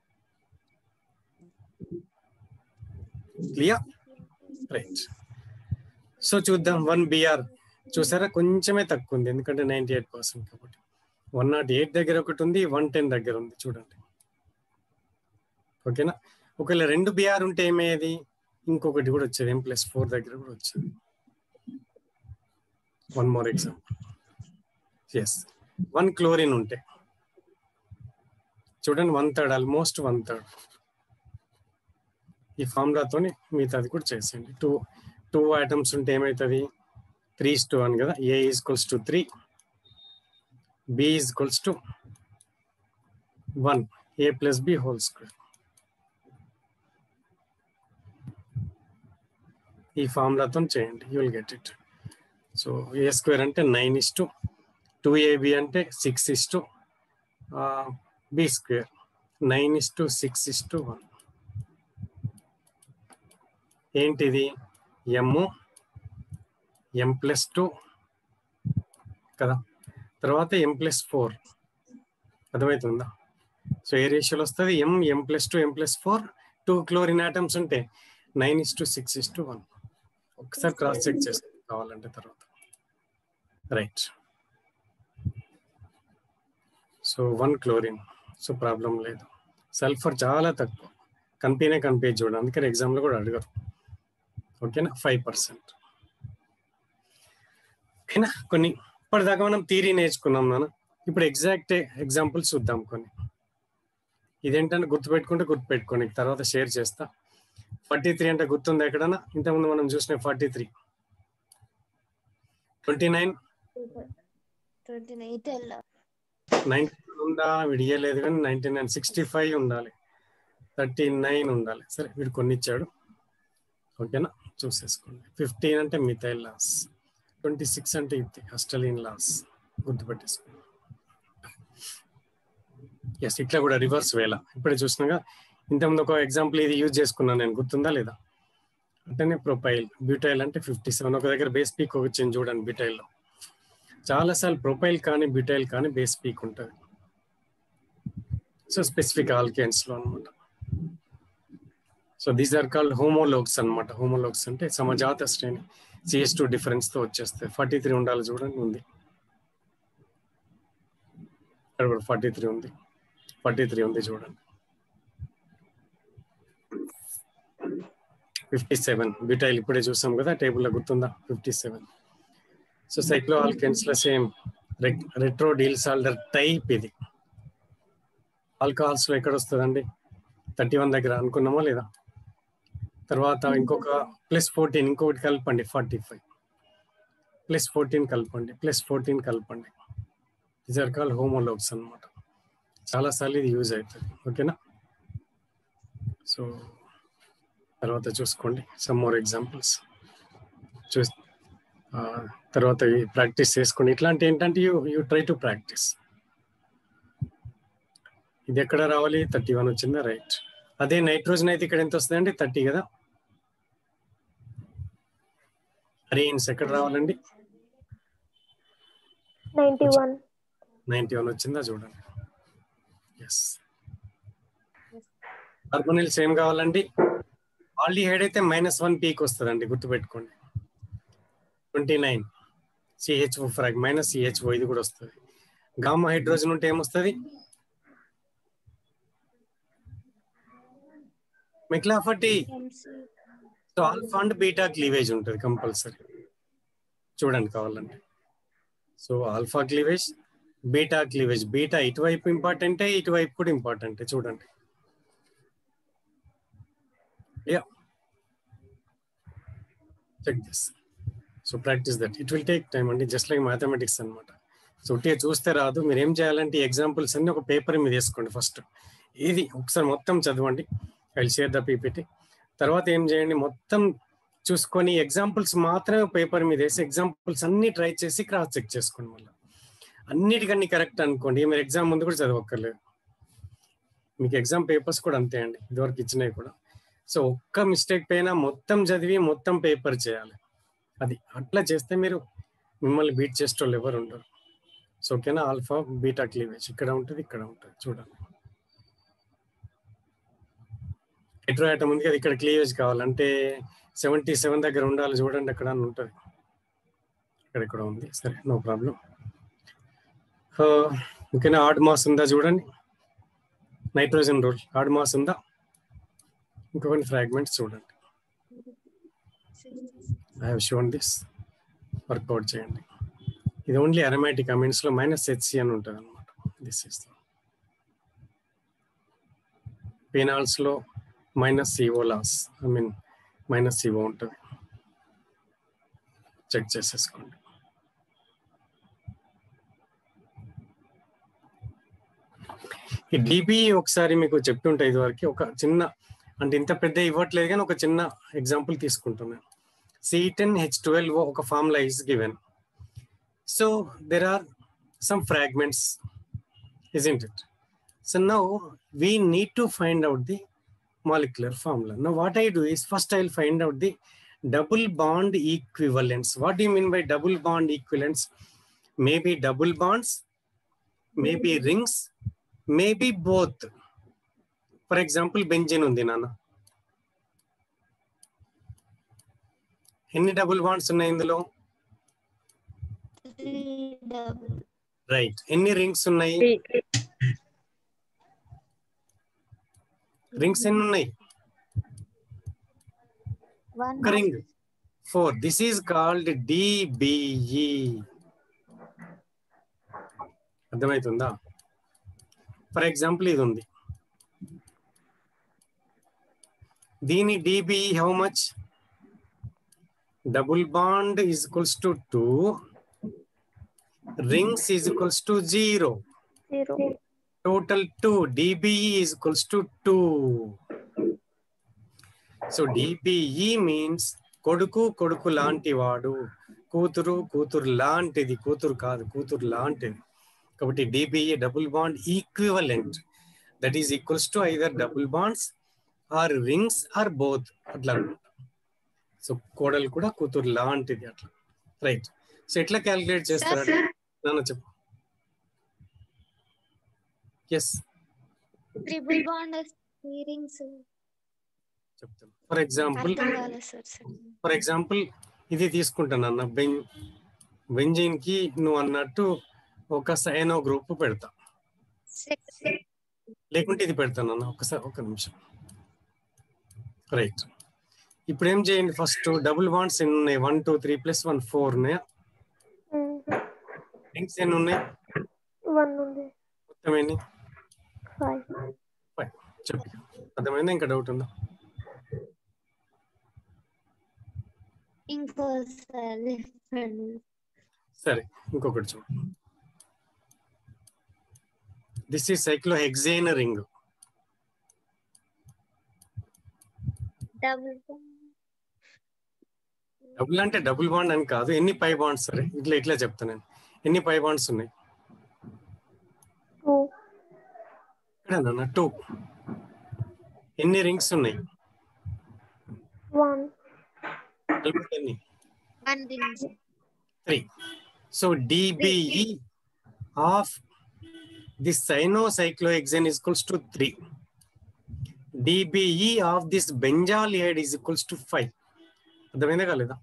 clear right so చూద్దాం వన్ బిఆర్ చూసారా కొంచెమే తక్కువ ఉంది ఎందుకంటే నైన్టీ ఎయిట్ పర్సెంట్ కాబట్టి వన్ నాట్ ఎయిట్ దగ్గర ఒకటి ఉంది వన్ టెన్ దగ్గర ఉంది చూడండి ఓకేనా ఒకవేళ రెండు బిఆర్ ఉంటే ఏమయ్యేది ఇంకొకటి కూడా వచ్చేది ఎం ప్లస్ ఫోర్ దగ్గర కూడా వచ్చేది one more example yes one chlorine ఉంటే చూడండి one third almost one third ఈ ఫార్ములాతో మిగతాది కూడా చేసేయండి టూ టూ ఐటమ్స్ ఉంటే ఏమవుతుంది త్రీ ఇస్ టు వన్ కదా A equals to three B equals to one A plus B whole square ఈ ఫార్ములాతో చేయండి you will get it so A square అంటే nine is to two AB అంటే six is to B square nine is to six is to one ఏంటిది M M plus two కదా తర్వాత M plus four అర్థమవుతుందా so ఏ రేషియోలో వస్తుంది M M plus two M plus four two chlorine atoms ఉంటే nine is to six is to one ఒకసారి cross check చేసుకోండి కావాలంటే తర్వాత right so one chlorine so problem లేదు సల్ఫర్ చాలా తక్కువ కనిపినే కనిపించే చూడండి అందుకని ఎగ్జామ్లో కూడా అడగరు ఓకేనా ఫైవ్ పర్సెంట్ ఓకేనా కొన్ని ఇప్పటిదాకా మనం థీరీ నేర్చుకున్నాం నాన్న ఇప్పుడు ఎగ్జాక్ట్ ఎగ్జాంపుల్స్ చూద్దాం కొన్ని ఇదేంటంటే గుర్తుపెట్టుకుంటే గుర్తుపెట్టుకోండి తర్వాత షేర్ చేస్తా ఫార్టీ త్రీ అంటే గుర్తుంది ఎక్కడన్నా ఇంతకుముందు మనం చూసిన forty three twenty nine twenty nine ninety ఉందా విడియలేదు కానీ నైన్టీ నైన్ సిక్స్టీ ఫైవ్ ఉండాలి థర్టీ నైన్ ఉండాలి సరే వీడు కొన్ని ఇచ్చాడు ఓకేనా చూసేసుకోండి ఫిఫ్టీన్ అంటే మిథైల్ లాస్ ట్వంటీ సిక్స్ అంటే ఇది అస్టలిన్ లాస్ గుర్తుపెట్టేసుకోండి ఎస్ ఇట్లా కూడా రివర్స్ వేళ ఇప్పుడే చూసినాగా ఇంతకుముందు ఒక ఎగ్జాంపుల్ ఇది యూజ్ చేసుకున్నాను నేను గుర్తుందా లేదా అంటేనే ప్రొపైల్ బ్యూటైల్ అంటే ఫిఫ్టీ సెవెన్ ఒక దగ్గర బేస్ పీక్ వచ్చింది చూడండి బ్యూటైల్లో చాలాసార్లు ప్రొపైల్ కానీ బ్యూటైల్ కానీ బేస్ పీక్ ఉంటుంది సో స్పెసిఫిక్ ఆల్కేన్స్ లో అనమాట so these are called homologues అనమాట హోమోలోగ్స్ అంటే సమజాత శ్రేణి సిఎస్ టూ డిఫరెన్స్ తో వచ్చేస్తాయి ఫార్టీ త్రీ ఉండాలి చూడండి ఉంది ఇక్కడ కూడా ఫార్టీ త్రీ ఉంది ఫార్టీ త్రీ ఉంది చూడండి ఫిఫ్టీ సెవెన్ బిటైల్ ఇప్పుడే చూసాం కదా టేబుల్లో గుర్తుందా fifty seven so cycloalkenes లో సేమ్ రెట్రో డీల్సాల్డర్ టైప్ ఇది ఆల్కహాల్స్ లో ఎక్కడ వస్తుందండి థర్టీ వన్ దగ్గర అనుకున్నామా లేదా తర్వాత ఇంకొక ప్లస్ ఫోర్టీన్ ఇంకొకటి కలపండి ఫార్టీ ఫైవ్ ప్లస్ ఫోర్టీన్ కలపండి ప్లస్ ఫోర్టీన్ కలపండి ఇస్ ఆర్ కాల్ హోమోలోగ్స్ అనమాట చాలాసార్లు ఇది యూజ్ అవుతుంది ఓకేనా సో తర్వాత చూసుకోండి సమ్ మోర్ ఎగ్జాంపుల్స్ చూ తర్వాత ప్రాక్టీస్ చేసుకోండి ఇట్లాంటి ఏంటంటే you you try to practice ఇది ఎక్కడ రావాలి థర్టీ వన్ వచ్చిందా రైట్ అదే నైట్రోజన్ అయితే ఇక్కడ ఎంత వస్తుందండి థర్టీ కదా అరేన్స్ ఎక్కడ రావాలండి నైన్టీ వన్ నైన్టీ వన్ వచ్చిందా చూడండి ఎస్ కార్బోనిల్స్ ఏం కావాలండి ఆల్డిహైడ్ అయితే మైనస్ వన్ పీక్ వస్తుందండి గుర్తుపెట్టుకోండి twenty nine CHO frag minus CHO ఇది కూడా వస్తుంది గామా హైడ్రోజన్ ఉంటే ఏమొస్తుంది McLafferty so alpha and beta cleavage ఉంటుంది కంపల్సరీ చూడండి కావాలంటే so alpha cleavage beta cleavage beta ఇటువైపు ఇంపార్టెంటే ఇటువైపు కూడా ఇంపార్టెంటే చూడండి yeah check this so practice that it will take time అండి జస్ట్ లైక్ మ్యాథమెటిక్స్ అనమాట సో ఉట్టిగా చూస్తే రాదు మీరు ఏం చేయాలంటే ఎగ్జాంపుల్స్ అన్ని ఒక పేపర్ మీద వేసుకోండి ఫస్ట్ ఇది ఒకసారి మొత్తం చదవండి ఐ షేర్ ద పీపీటీ తర్వాత ఏం చేయండి మొత్తం చూసుకొని ఎగ్జాంపుల్స్ మాత్రమే పేపర్ మీద వేసి ఎగ్జాంపుల్స్ అన్ని ట్రై చేసి క్రాస్ చెక్ చేసుకోండి మళ్ళీ అన్నిటికన్నీ కరెక్ట్ అనుకోండి మీరు ఎగ్జామ్ ముందు కూడా చదవక్కర్లేదు మీకు ఎగ్జామ్ పేపర్స్ కూడా అంతే అండి ఇదివరకు ఇచ్చినవి కూడా సో ఒక్క మిస్టేక్ పైన మొత్తం చదివి మొత్తం పేపర్ చేయాలి అది అట్లా చేస్తే మీరు మిమ్మల్ని బీట్ చేసేటోళ్ళు ఎవరు ఉండరు సో ఓకేనా ఆల్ఫా బీటా క్లీవేజ్ ఇక్కడ ఉంటుంది ఇక్కడ ఉంటుంది చూడండి హెట్రోయాటం ఉంది కదా ఇక్కడ క్లీవేజ్ కావాలంటే సెవెంటీ సెవెన్ దగ్గర ఉండాలి చూడండి అక్కడ అని ఉంటుంది ఇక్కడ ఇక్కడ ఉంది సరే నో ప్రాబ్లం ఓకేనా ఆడ్ మాస్ ఉందా చూడండి నైట్రోజన్ రోల్ ఆడ్ మాస్ ఉందా ఇంకొన్ని ఫ్రాగ్మెంట్స్ చూడండి I have shown this work out చేయండి ఇది ఓన్లీ అరమాటిక్ అమీన్స్ లో మైనస్ హెచ్సి అని ఉంటుంది అనమాట దిస్ ఇస్ ఫినాల్స్ లో minus CO loss I mean minus CO ఉంటుంది చెక్ చేసేసుకోండి ఈ డిబి ఒకసారి మీకు చెప్తుంటా ఇది వరకు ఒక చిన్న అంటే ఇంత పెద్ద ఇవ్వట్లేదు కానీ ఒక చిన్న ఎగ్జాంపుల్ తీసుకుంటున్నాను సి టెన్ హెచ్ ట్వెల్వ్ ఒక formula is given so there are some fragments isn't it so now we need to find out the molecular formula now what i do is first i'll find out the double bond equivalents what do you mean by double bond equivalents maybe double bonds maybe rings maybe both for example benzene ఉంది నాన్న ఎన్ని double bonds ఉన్నాయి ఇందులో right ఎన్ని rings ఉన్నాయి rings ఎన్ని ఉన్నాయి ఒక ring four this is called DBE అర్థమవుతుందా ఫర్ ఎగ్జాంపుల్ ఇది ఉంది దీని DBE how much double bond is equals to two rings is equals to 0 zero. total 2 dbe is equals to 2 so dbe means కొడుకు కొడుకు లాంటి వాడు కూతురు కూతురు లాంటిది కూతురు కాదు కూతురు లాంటిది కాబట్టి DBE double bond equivalent that is equals to either double bonds or rings or both అట్లా అనమాట సో కోడలు కూడా కూతురు లాంటిది అట్లా రైట్ సో ఎట్లా క్యాలిక్యులేట్ చేస్తారు నాన్న చెప్పు ఎస్ ట్రిపుల్ బాండ్ రింగ్స్ చెప్తాను ఫర్ ఎగ్జాంపుల్ అర్థం కాలేదు సార్ ఫర్ ఎగ్జాంపుల్ ఇది తీసుకుంటాను అన్న బెన్ బెంజిన్ కి నువ్వు అన్నట్టు ఒక సైనో గ్రూప్ పెడతా లేకుంటే ఇది పెడతాను అన్న ఒకసారి ఒక నిమిషం రైట్ ఇప్పుడు ఏం చేయండి ఫస్ట్ డబుల్ బాండ్స్ ఎన్ని ఉన్నాయి one two three plus one four ఉన్నాయా Mm. రింగ్స్ ఎన్ని ఉన్నాయి One ఉంది మొత్తం ఎన్ని five. ఫైవ్ చెప్పు అర్థమైందా ఇంకా డౌట్ ఉందా ఇంకోసారి సరే ఇంకొకటి చూడు this is cyclohexane ring double double అంటే డబుల్ బాండ్ అని కాదు ఎన్ని పై బాండ్స్ సరే ఇట్లా ఇట్లా చెప్తాను నేను ఎన్ని పై బాండ్స్ ఉన్నాయి Two. ఇక్కడ టూ ఎన్ని రింగ్స్ ఉన్నాయి One. కలిపితే ఎన్ని one rings three so DBE of this cyanocyclohexane is equals to three DBE of this benzaldehyde is equals to five అర్థమైందా కాలేదా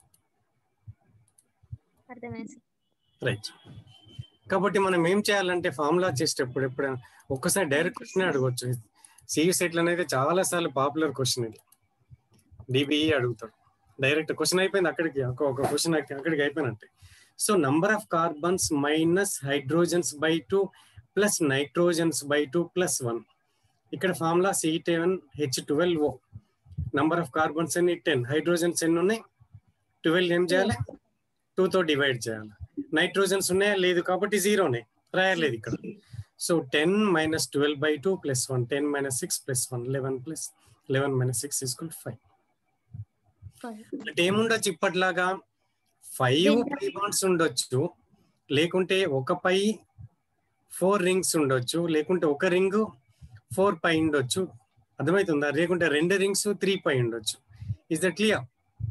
అర్థమైంది సార్ రైట్ కాబట్టి మనం ఏం చేయాలంటే ఫార్ములా చేసేటప్పుడు ఎప్పుడైనా ఒక్కసారి డైరెక్ట్ క్వశ్చన్ అడగవచ్చు సిఈ సెట్లు అనేది చాలా సార్లు పాపులర్ క్వశ్చన్ ఇది డిబిఈ అడుగుతాడు డైరెక్ట్ క్వశ్చన్ అయిపోయింది అక్కడికి ఒక ఒక క్వశ్చన్ అక్కడికి అయిపోయినట్టే so number of carbons minus hydrogens by two plus nitrogens by two plus one ఇక్కడ formula C ten H twelve O number of carbons ఎన్ని టెన్ హైడ్రోజన్స్ ఎన్ని ఉన్నాయి ట్వెల్వ్ ఏం చేయాలి టూ తో డివైడ్ చేయాలి నైట్రోజన్స్ ఉన్నాయా లేదు కాబట్టి జీరోనే రాయలేదు ఇక్కడ so ten minus twelve by two plus one ten minus six plus one eleven plus eleven minus six is equal five అంటే ఏముండొచ్చు ఇప్పట్లాగా ఫైవ్ పై బాండ్స్ ఉండొచ్చు లేకుంటే ఒక పై ఫోర్ రింగ్స్ ఉండొచ్చు లేకుంటే ఒక రింగ్ ఫోర్ పై ఉండొచ్చు అర్థమవుతుందా లేకుంటే రెండు రింగ్స్ త్రీ పై ఉండొచ్చు ఇస్ దట్ క్లియర్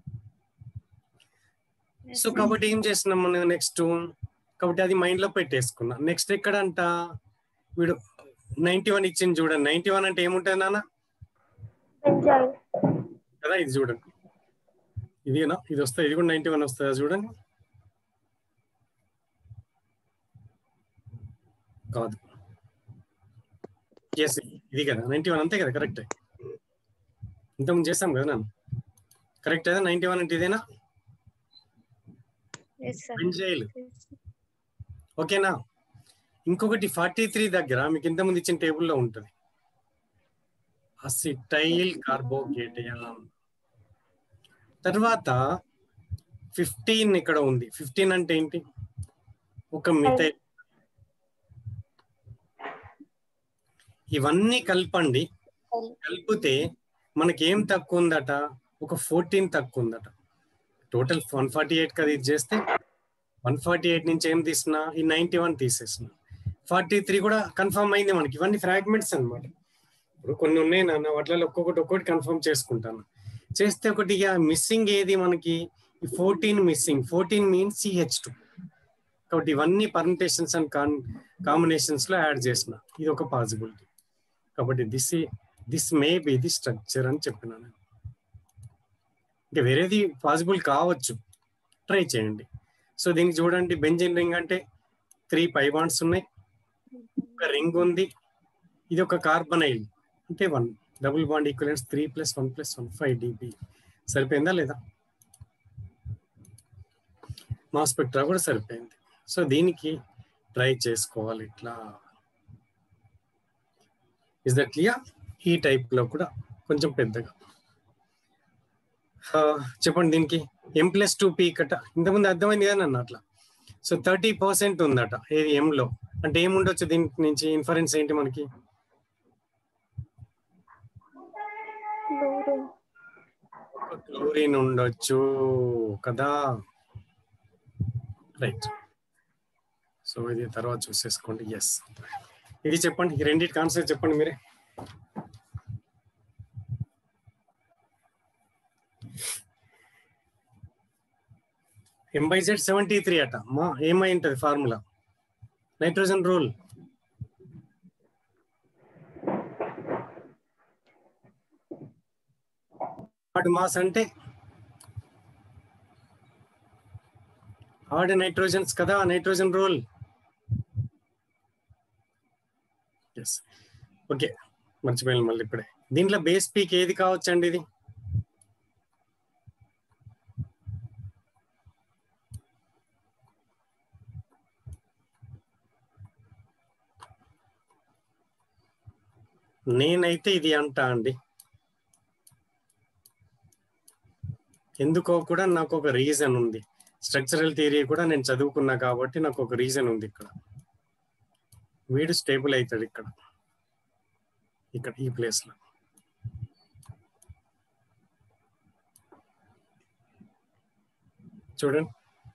సో కాబట్టి ఏం చేస్తున్నాం మనం నెక్స్ట్ కాబట్టి అది మైండ్ లో పెట్టేసుకున్నా నెక్స్ట్ ఎక్కడ అంట వీడు నైన్టీ వన్ ఇచ్చింది చూడండి నైన్టీ వన్ అంటే ఏముంటుంది నాన్న బెంజైల్ కదా ఇది చూడండి ఇదేనా ఇది వస్తుంది ఇది కూడా నైన్టీ వన్ వస్తుందా చూడండి కాదు ఎస్ ఇది కదా నైన్టీ వన్ అంతే కదా కరెక్ట్ ఇంతకుముందు చేస్తాం కదా నన్ను కరెక్ట్ కదా నైన్టీ వన్ అంటే ఇదేనా ఎస్ సార్ బెంజైల్ ఓకేనా ఇంకొకటి ఫార్టీ త్రీ దగ్గర మీకు ఇంతకుముందు ఇచ్చిన టేబుల్లో ఉంటుంది అసిటైల్ కార్బోకేటయాన్ తర్వాత ఫిఫ్టీన్ ఇక్కడ ఉంది ఫిఫ్టీన్ అంటే ఏంటి ఒక మిథైల్ ఇవన్నీ కలపండి కలిపితే మనకి ఏం తక్కువ ఉందట ఒక ఫోర్టీన్ తక్కువ ఉందట టోటల్ వన్ ఫార్టీ ఎయిట్ కదా ఇది చేస్తే వన్ ఫార్టీ ఎయిట్ నుంచి ఏం తీసినా ఈ నైన్టీ వన్ తీసేసిన ఫార్టీ త్రీ కూడా కన్ఫర్మ్ అయింది మనకి ఇవన్నీ ఫ్రాగ్మెంట్స్ అన్నమాట ఇప్పుడు కొన్ని ఉన్నాయి నాన్న వాటిలో ఒక్కొక్కటి ఒక్కొక్కటి కన్ఫర్మ్ చేసుకుంటాను చేస్తే ఒకటి మిస్సింగ్ ఏది మనకి fourteen missing fourteen means CH two కాబట్టి ఇవన్నీ పర్మిటేషన్స్ అండ్ కాన్ కాంబినేషన్స్ లో యాడ్ చేసిన ఇది ఒక పాసిబిలిటీ కాబట్టి this this may be the structure అని చెప్పినాను ఇంకా వేరేది పాసిబుల్ కావచ్చు ట్రై చేయండి సో దీనికి చూడండి బెంజిన్ రింగ్ అంటే త్రీ పై బాండ్స్ ఉన్నాయి ఒక రింగ్ ఉంది ఇది ఒక కార్బనైల్ అంటే one double bond equivalents three plus one plus one five DB సరిపోయిందా లేదా మా స్పెక్ట్రా కూడా సరిపోయింది సో దీనికి ట్రై చేసుకోవాలి ఇట్లా ఇస్ దట్ క్లియర్ ఈ టైప్ లో కూడా కొంచెం పెద్దగా ఆ, చెప్పండి దీనికి ఎం ప్లస్ టూ పీ కట ఇంతకుముందు అర్థమైంది కదా నన్ను అట్లా సో థర్టీ పర్సెంట్ ఉందట ఏది M లో అంటే ఏముండొచ్చు దీని నుంచి ఇన్ఫరెన్స్ ఏంటి మనకి క్లోరిన్ క్లోరిన్ ఉండొచ్చు కదా రైట్ సో ఇది తర్వాత చూసేసుకోండి ఎస్ ఇది చెప్పండి ఈ రెండింటి కాన్సెప్ట్ చెప్పండి మీరే M by Z seventy three అట మా ఏమై ఉంటుంది formula nitrogen rule odd mass అంటే హార్డ్ నైట్రోజన్స్ కదా నైట్రోజన్ రోల్ ఎస్ ఓకే మర్చిపోయాను మళ్ళీ ఇప్పుడే దీంట్లో బేస్ పీక్ ఏది కావచ్చు అండి ఇది నేనైతే ఇది అంటా అండి ఎందుకో కూడా నాకు ఒక రీజన్ ఉంది స్ట్రక్చరల్ థియరీ కూడా నేను చదువుకున్నా కాబట్టి నాకు ఒక రీజన్ ఉంది ఇక్కడ వీడు స్టేబుల్ అవుతాడు ఇక్కడ ఇక్కడ ఈ ప్లేస్ లో చూడండి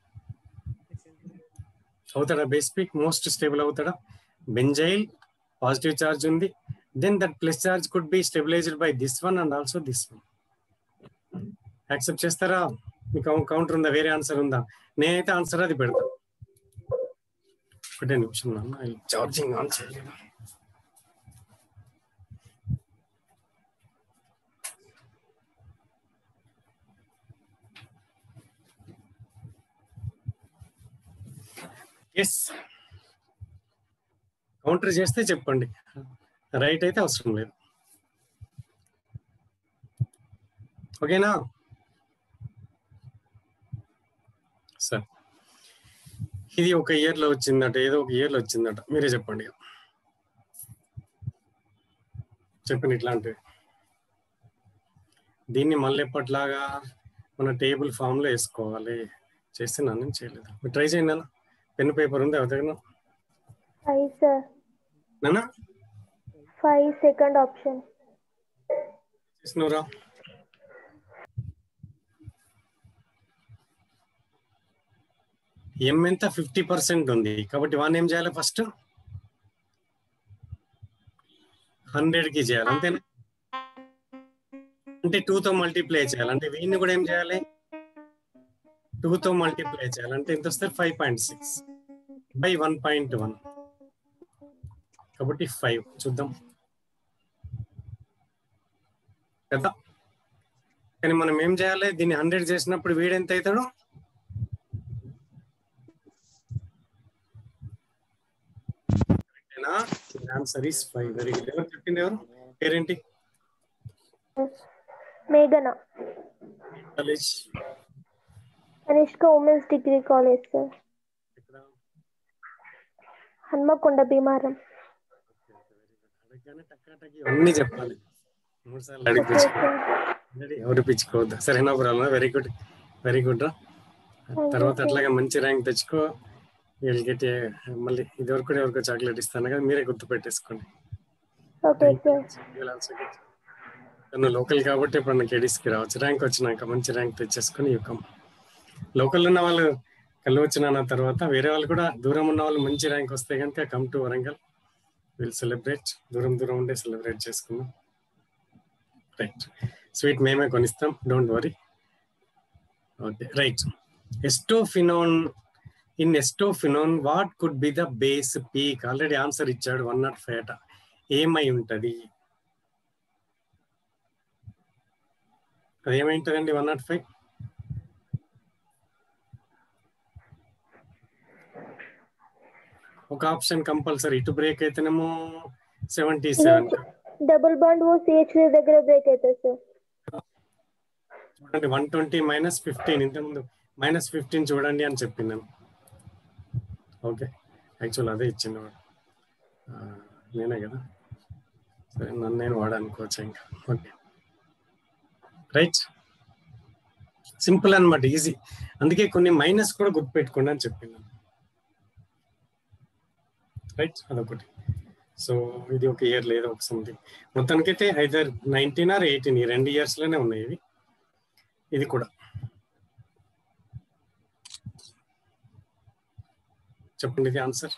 అవుతాడా బేసిక్ మోస్ట్ స్టేబుల్ అవుతాడా బెంజైల్ పాజిటివ్ చార్జ్ ఉంది then that plus charge could be stabilized by this one and also this one accept చేస్తారా మీకు కౌంటర్ ఉందా వేరే ఆన్సర్ ఉందా నేనైతే ఆన్సర్ అది పెడతా ఒకటే నిమిషం నాన్న చార్జింగ్ ఆన్ చేయలేదు ఎస్ కౌంటర్ చేస్తే చెప్పండి రైట్ అయితే అవసరం లేదు ఓకేనా సార్ ఇది ఒక ఇయర్ లో వచ్చిందట ఏదో ఒక ఇయర్ లో వచ్చిందట మీరే చెప్పండి ఇక. చెప్పండి ఇట్లాంటివి దీన్ని మళ్ళీ ఎప్పట్లాగా మన టేబుల్ ఫామ్ లో వేసుకోవాలి చేస్తే నన్ను చేయలేదు మీరు ట్రై చేయండి నాన్న పెన్ పేపర్ ఉంది ఎవరిదైనా ఫైవ్ సార్ నాన్న ఫైవ్ సెకండ్ ఆప్షన్ చేసినవరా ఎం ఎంత ఫిఫ్టీ పర్సెంట్ ఉంది కాబట్టి వన్ ఏం చేయాలి ఫస్ట్ హండ్రెడ్ కి చేయాలి అంతేనా అంటే టూ తో మల్టిప్లై చేయాలి అంటే వీడిని కూడా ఏం చేయాలి టూ తో మల్టిప్లై చేయాలి అంటే ఎంత వస్తుంది five point six by one point one కాబట్టి ఫైవ్ చూద్దాం కదా కానీ మనం ఏం చేయాలి దీన్ని హండ్రెడ్ చేసినప్పుడు వీడు ఎంత అవుతాడు answer is five very good ఎవరు చెప్పింది ఎవరు పేరేంటి మేఘన college Kanishka women's degree college sir Hanamkonda Bhimaram అడగగానే టక్కా టక్కి అన్ని చెప్పాలి మూడు సార్లు అడిగి ఓకే సార్ Ready? ఎవరు పిచ్చుకోవద్దు సరేనా బ్రాల్ వెరీ గుడ్ వెరీ గుడ్ రా తర్వాత అట్లాగే మంచి ర్యాంక్ తెచ్చుకో వీళ్ళు గెట్ మళ్ళీ ఇది వరకు కూడా ఎవరికో చాక్లెట్ ఇస్తాను కదా మీరే గుర్తు పెట్టేసుకోండి okay sir You'll also get- తను లోకల్ కాబట్టి ఇప్పుడు నాకు ఎడిస్కి రావచ్చు ర్యాంక్ వచ్చినాక మంచి ర్యాంక్ తెచ్చేసుకొని యుకం లోకల్ ఉన్న వాళ్ళు కళ్ళు వచ్చిన తర్వాత వేరే వాళ్ళు కూడా దూరం ఉన్న వాళ్ళు మంచి ర్యాంక్ వస్తే కనుక come to Warangal will celebrate దూరం దూరం ఉండే సెలబ్రేట్ చేసుకుందాం రైట్ స్వీట్ మేమే కొనిస్తాం don't worry okay right acetophenone in acetophenone what could be the base peak already answer ఇచ్చాడు వన్ నాట్ ఫైవ్ అట ఏమై ఉంటది అది ఏమై ఉంటదండి వన్ నాట్ ఫైవ్ ఒక ఆప్షన్ కంపల్సరీ ఇటు బ్రేక్ అయితేనేమో seventy seven double bond O CH దగ్గర బ్రేక్ అవుతుంది సార్ చూడండి వన్ ట్వంటీ మైనస్ ఫిఫ్టీన్ ఇంతకుముందు మైనస్ ఫిఫ్టీన్ చూడండి అని చెప్పిందాను ఓకే యాక్చువల్ అదే ఇచ్చింది వాడు ఆ, నేనే కదా సరే నన్ను నేను వాడనుకోవచ్చు ఇంకా ఓకే రైట్ సింపుల్ అన్నమాట ఈజీ అందుకే కొన్ని మైనస్ కూడా గుర్తుపెట్టుకోండి అని చెప్పింది రైట్ అదొకటి సో ఇది ఒక ఇయర్ లేదా ఒక సంథింగ్ మొత్తానికైతే ఐదర్ నైన్టీన్ ఆర్ ఎయిటీన్ ఈ రెండు ఇయర్స్ లోనే ఉన్నాయి ఇవి ఇది కూడా చెప్పండి ఇది answer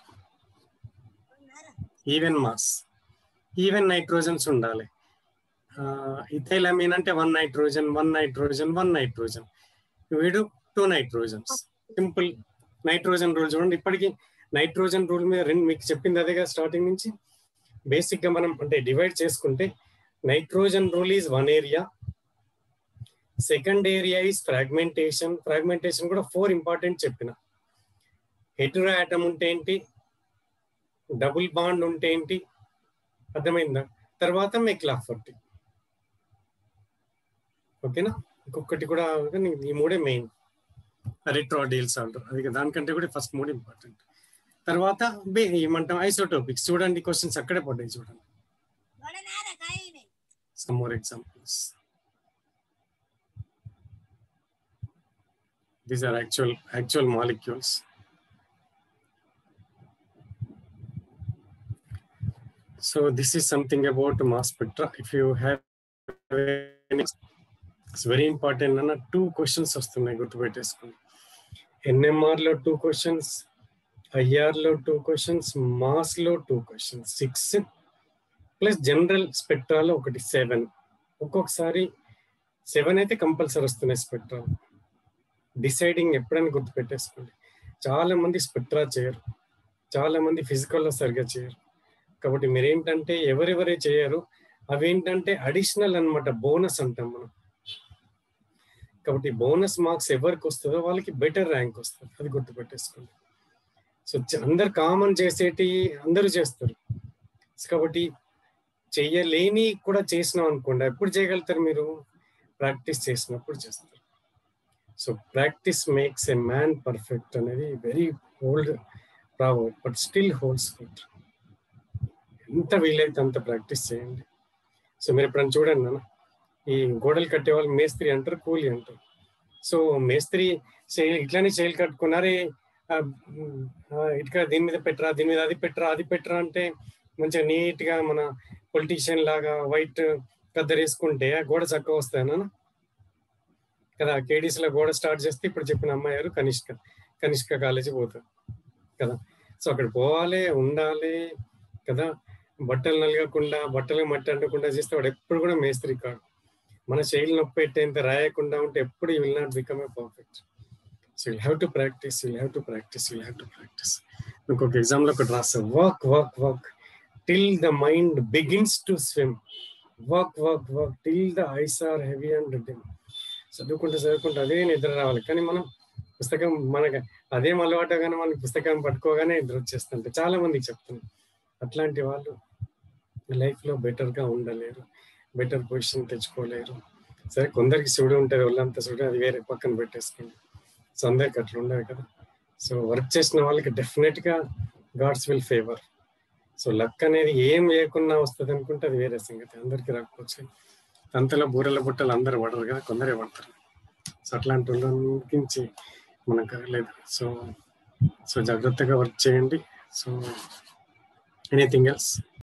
even mass even nitrogens ఉండాలి ఇథైల్ అమీన్ అంటే one nitrogen one nitrogen one nitrogen వీడు two nitrogens simple nitrogen rule చూడండి ఇప్పటికి నైట్రోజన్ రూల్ మీద రెండు మీకు చెప్పింది అదేగా స్టార్టింగ్ నుంచి బేసిక్ గా మనం అంటే డివైడ్ చేసుకుంటే nitrogen rule is one area second area is fragmentation fragmentation కూడా ఫోర్ ఇంపార్టెంట్ చెప్పిన హెటరో ఆటమ్ ఉంటే ఏంటి డబుల్ బాండ్ ఉంటే ఏంటి అర్థమైందా తర్వాత మెక్లాఫర్టీ ఓకేనా ఇంకొకటి కూడా కానీ ఈ మూడే మెయిన్ రెట్రోడీల్స్ అంటారు అది దానికంటే కూడా ఫస్ట్ మూడు ఇంపార్టెంట్ తర్వాత బే- ఏమంటాం ఐసోటోపిక్స్ చూడండి క్వశ్చన్స్ అక్కడే పడ్డాయి చూడండి some more examples these are actual actual molecules so this is something about mass spectra if you have any, it's very important అన్న టూ క్వశ్చన్స్ వస్తున్నాయి గుర్తుపెట్టేసుకోండి ఎన్ఎంఆర్ లో టూ క్వశ్చన్స్ ఐఆర్ లో టూ క్వశ్చన్స్ మాస్ లో two questions six plus general స్పెక్ట్రాలో ఒకటి seven ఒక్కొక్కసారి seven అయితే కంపల్సరీ వస్తున్నాయి స్పెక్ట్రా డిసైడింగ్ ఎప్పుడైనా గుర్తుపెట్టేసుకోండి చాలా మంది స్పెక్ట్రా చేయరు చాలా మంది ఫిజికల్లో సరిగ్గా చేయరు కాబట్టి మీరేంటంటే ఎవరెవరే చేయరు అవేంటంటే అడిషనల్ అన్నమాట బోనస్ అంటాం మనం కాబట్టి బోనస్ మార్క్స్ ఎవరికి వస్తుందో వాళ్ళకి బెటర్ ర్యాంక్ వస్తుంది అది గుర్తుపెట్టేసుకోండి సో చ- అందరు కామన్ చేసేటి అందరూ చేస్తారు కాబట్టి చెయ్యలేని కూడా చేసినాం అనుకోండి ఎప్పుడు చేయగలుగుతారు మీరు ప్రాక్టీస్ చేసినప్పుడు చేస్తారు so practice makes a man perfect అనేది very old proverb but still holds good ఎంత వీలైతే అంత ప్రాక్టీస్ చేయండి సో మీరు ఎప్పుడైనా చూడండి నాన్న ఈ గోడలు కట్టే వాళ్ళు మేస్త్రి అంటారు కూలి అంటారు సో మేస్త్రి చే- ఇట్లానే చేయలు కట్టుకున్నారే ఆ, ఉమ్, ఆ, ఇటుక దీని మీద పెట్టరా దీని మీద అది పెట్టరా అది పెట్టరా అంటే మంచిగా నీట్ గా మన పొలిటీషియన్ లాగా వైట్ కద్దరు వేసుకుంటే ఆ గోడ చక్కగా వస్తాయనా కదా కేడీస్ లో గోడ స్టార్ట్ చేస్తే ఇప్పుడు చెప్పిన అమ్మాయి గారు కనిష్క కనిష్క కాలేజీ పోతారు కదా సో అక్కడ పోవాలి ఉండాలి కదా బట్టలు నలగకుండా బట్టలు మట్టి అంటకుండా చేస్తే వాడు ఎప్పుడు కూడా మేస్త్రి కాడు మన శైలి నొప్పి పెట్టేంత రాయకుండా ఉంటే ఎప్పుడు you will not become a perfect so you have to practice you have to practice you have to practice ఇంకొక ఎగ్జామ్లో ఒకటి రాస్తా work work work till the mind begins to swim work work work till the eyes are heavy and dim చదువుకుంటే చదువుకుంటే అదే నిద్ర రావాలి కానీ మనం పుస్తకం మనకి అదేం అలవాటు కానీ మనం పుస్తకం పట్టుకోగానే నిద్ర వచ్చేస్తుంటే చాలా మందికి చెప్తున్నాం అట్లాంటి వాళ్ళు లైఫ్ లో బెటర్ గా ఉండలేరు బెటర్ పొజిషన్ తెచ్చుకోలేరు సరే కొందరికి సుడు ఉంటుంది వాళ్ళంతా సుడు అది వేరే పక్కన పెట్టేసుకోండి సో అందరికి అట్లా ఉండదు కదా సో వర్క్ చేసిన వాళ్ళకి డెఫినెట్ గా gods will favour so luck అనేది ఏం లేకున్నా వస్తుంది అనుకుంటే అది వేరే సంగతి అందరికి రాకపోవచ్చు అంతలో బూరెల బుట్టలు అందరు పడరు కదా కొందరే పడతారు సో అట్లాంటి వాళ్ళకి మనకు లేదు సో సో జాగ్రత్తగా వర్క్ చేయండి సో ఎనీథింగ్ ఎల్స్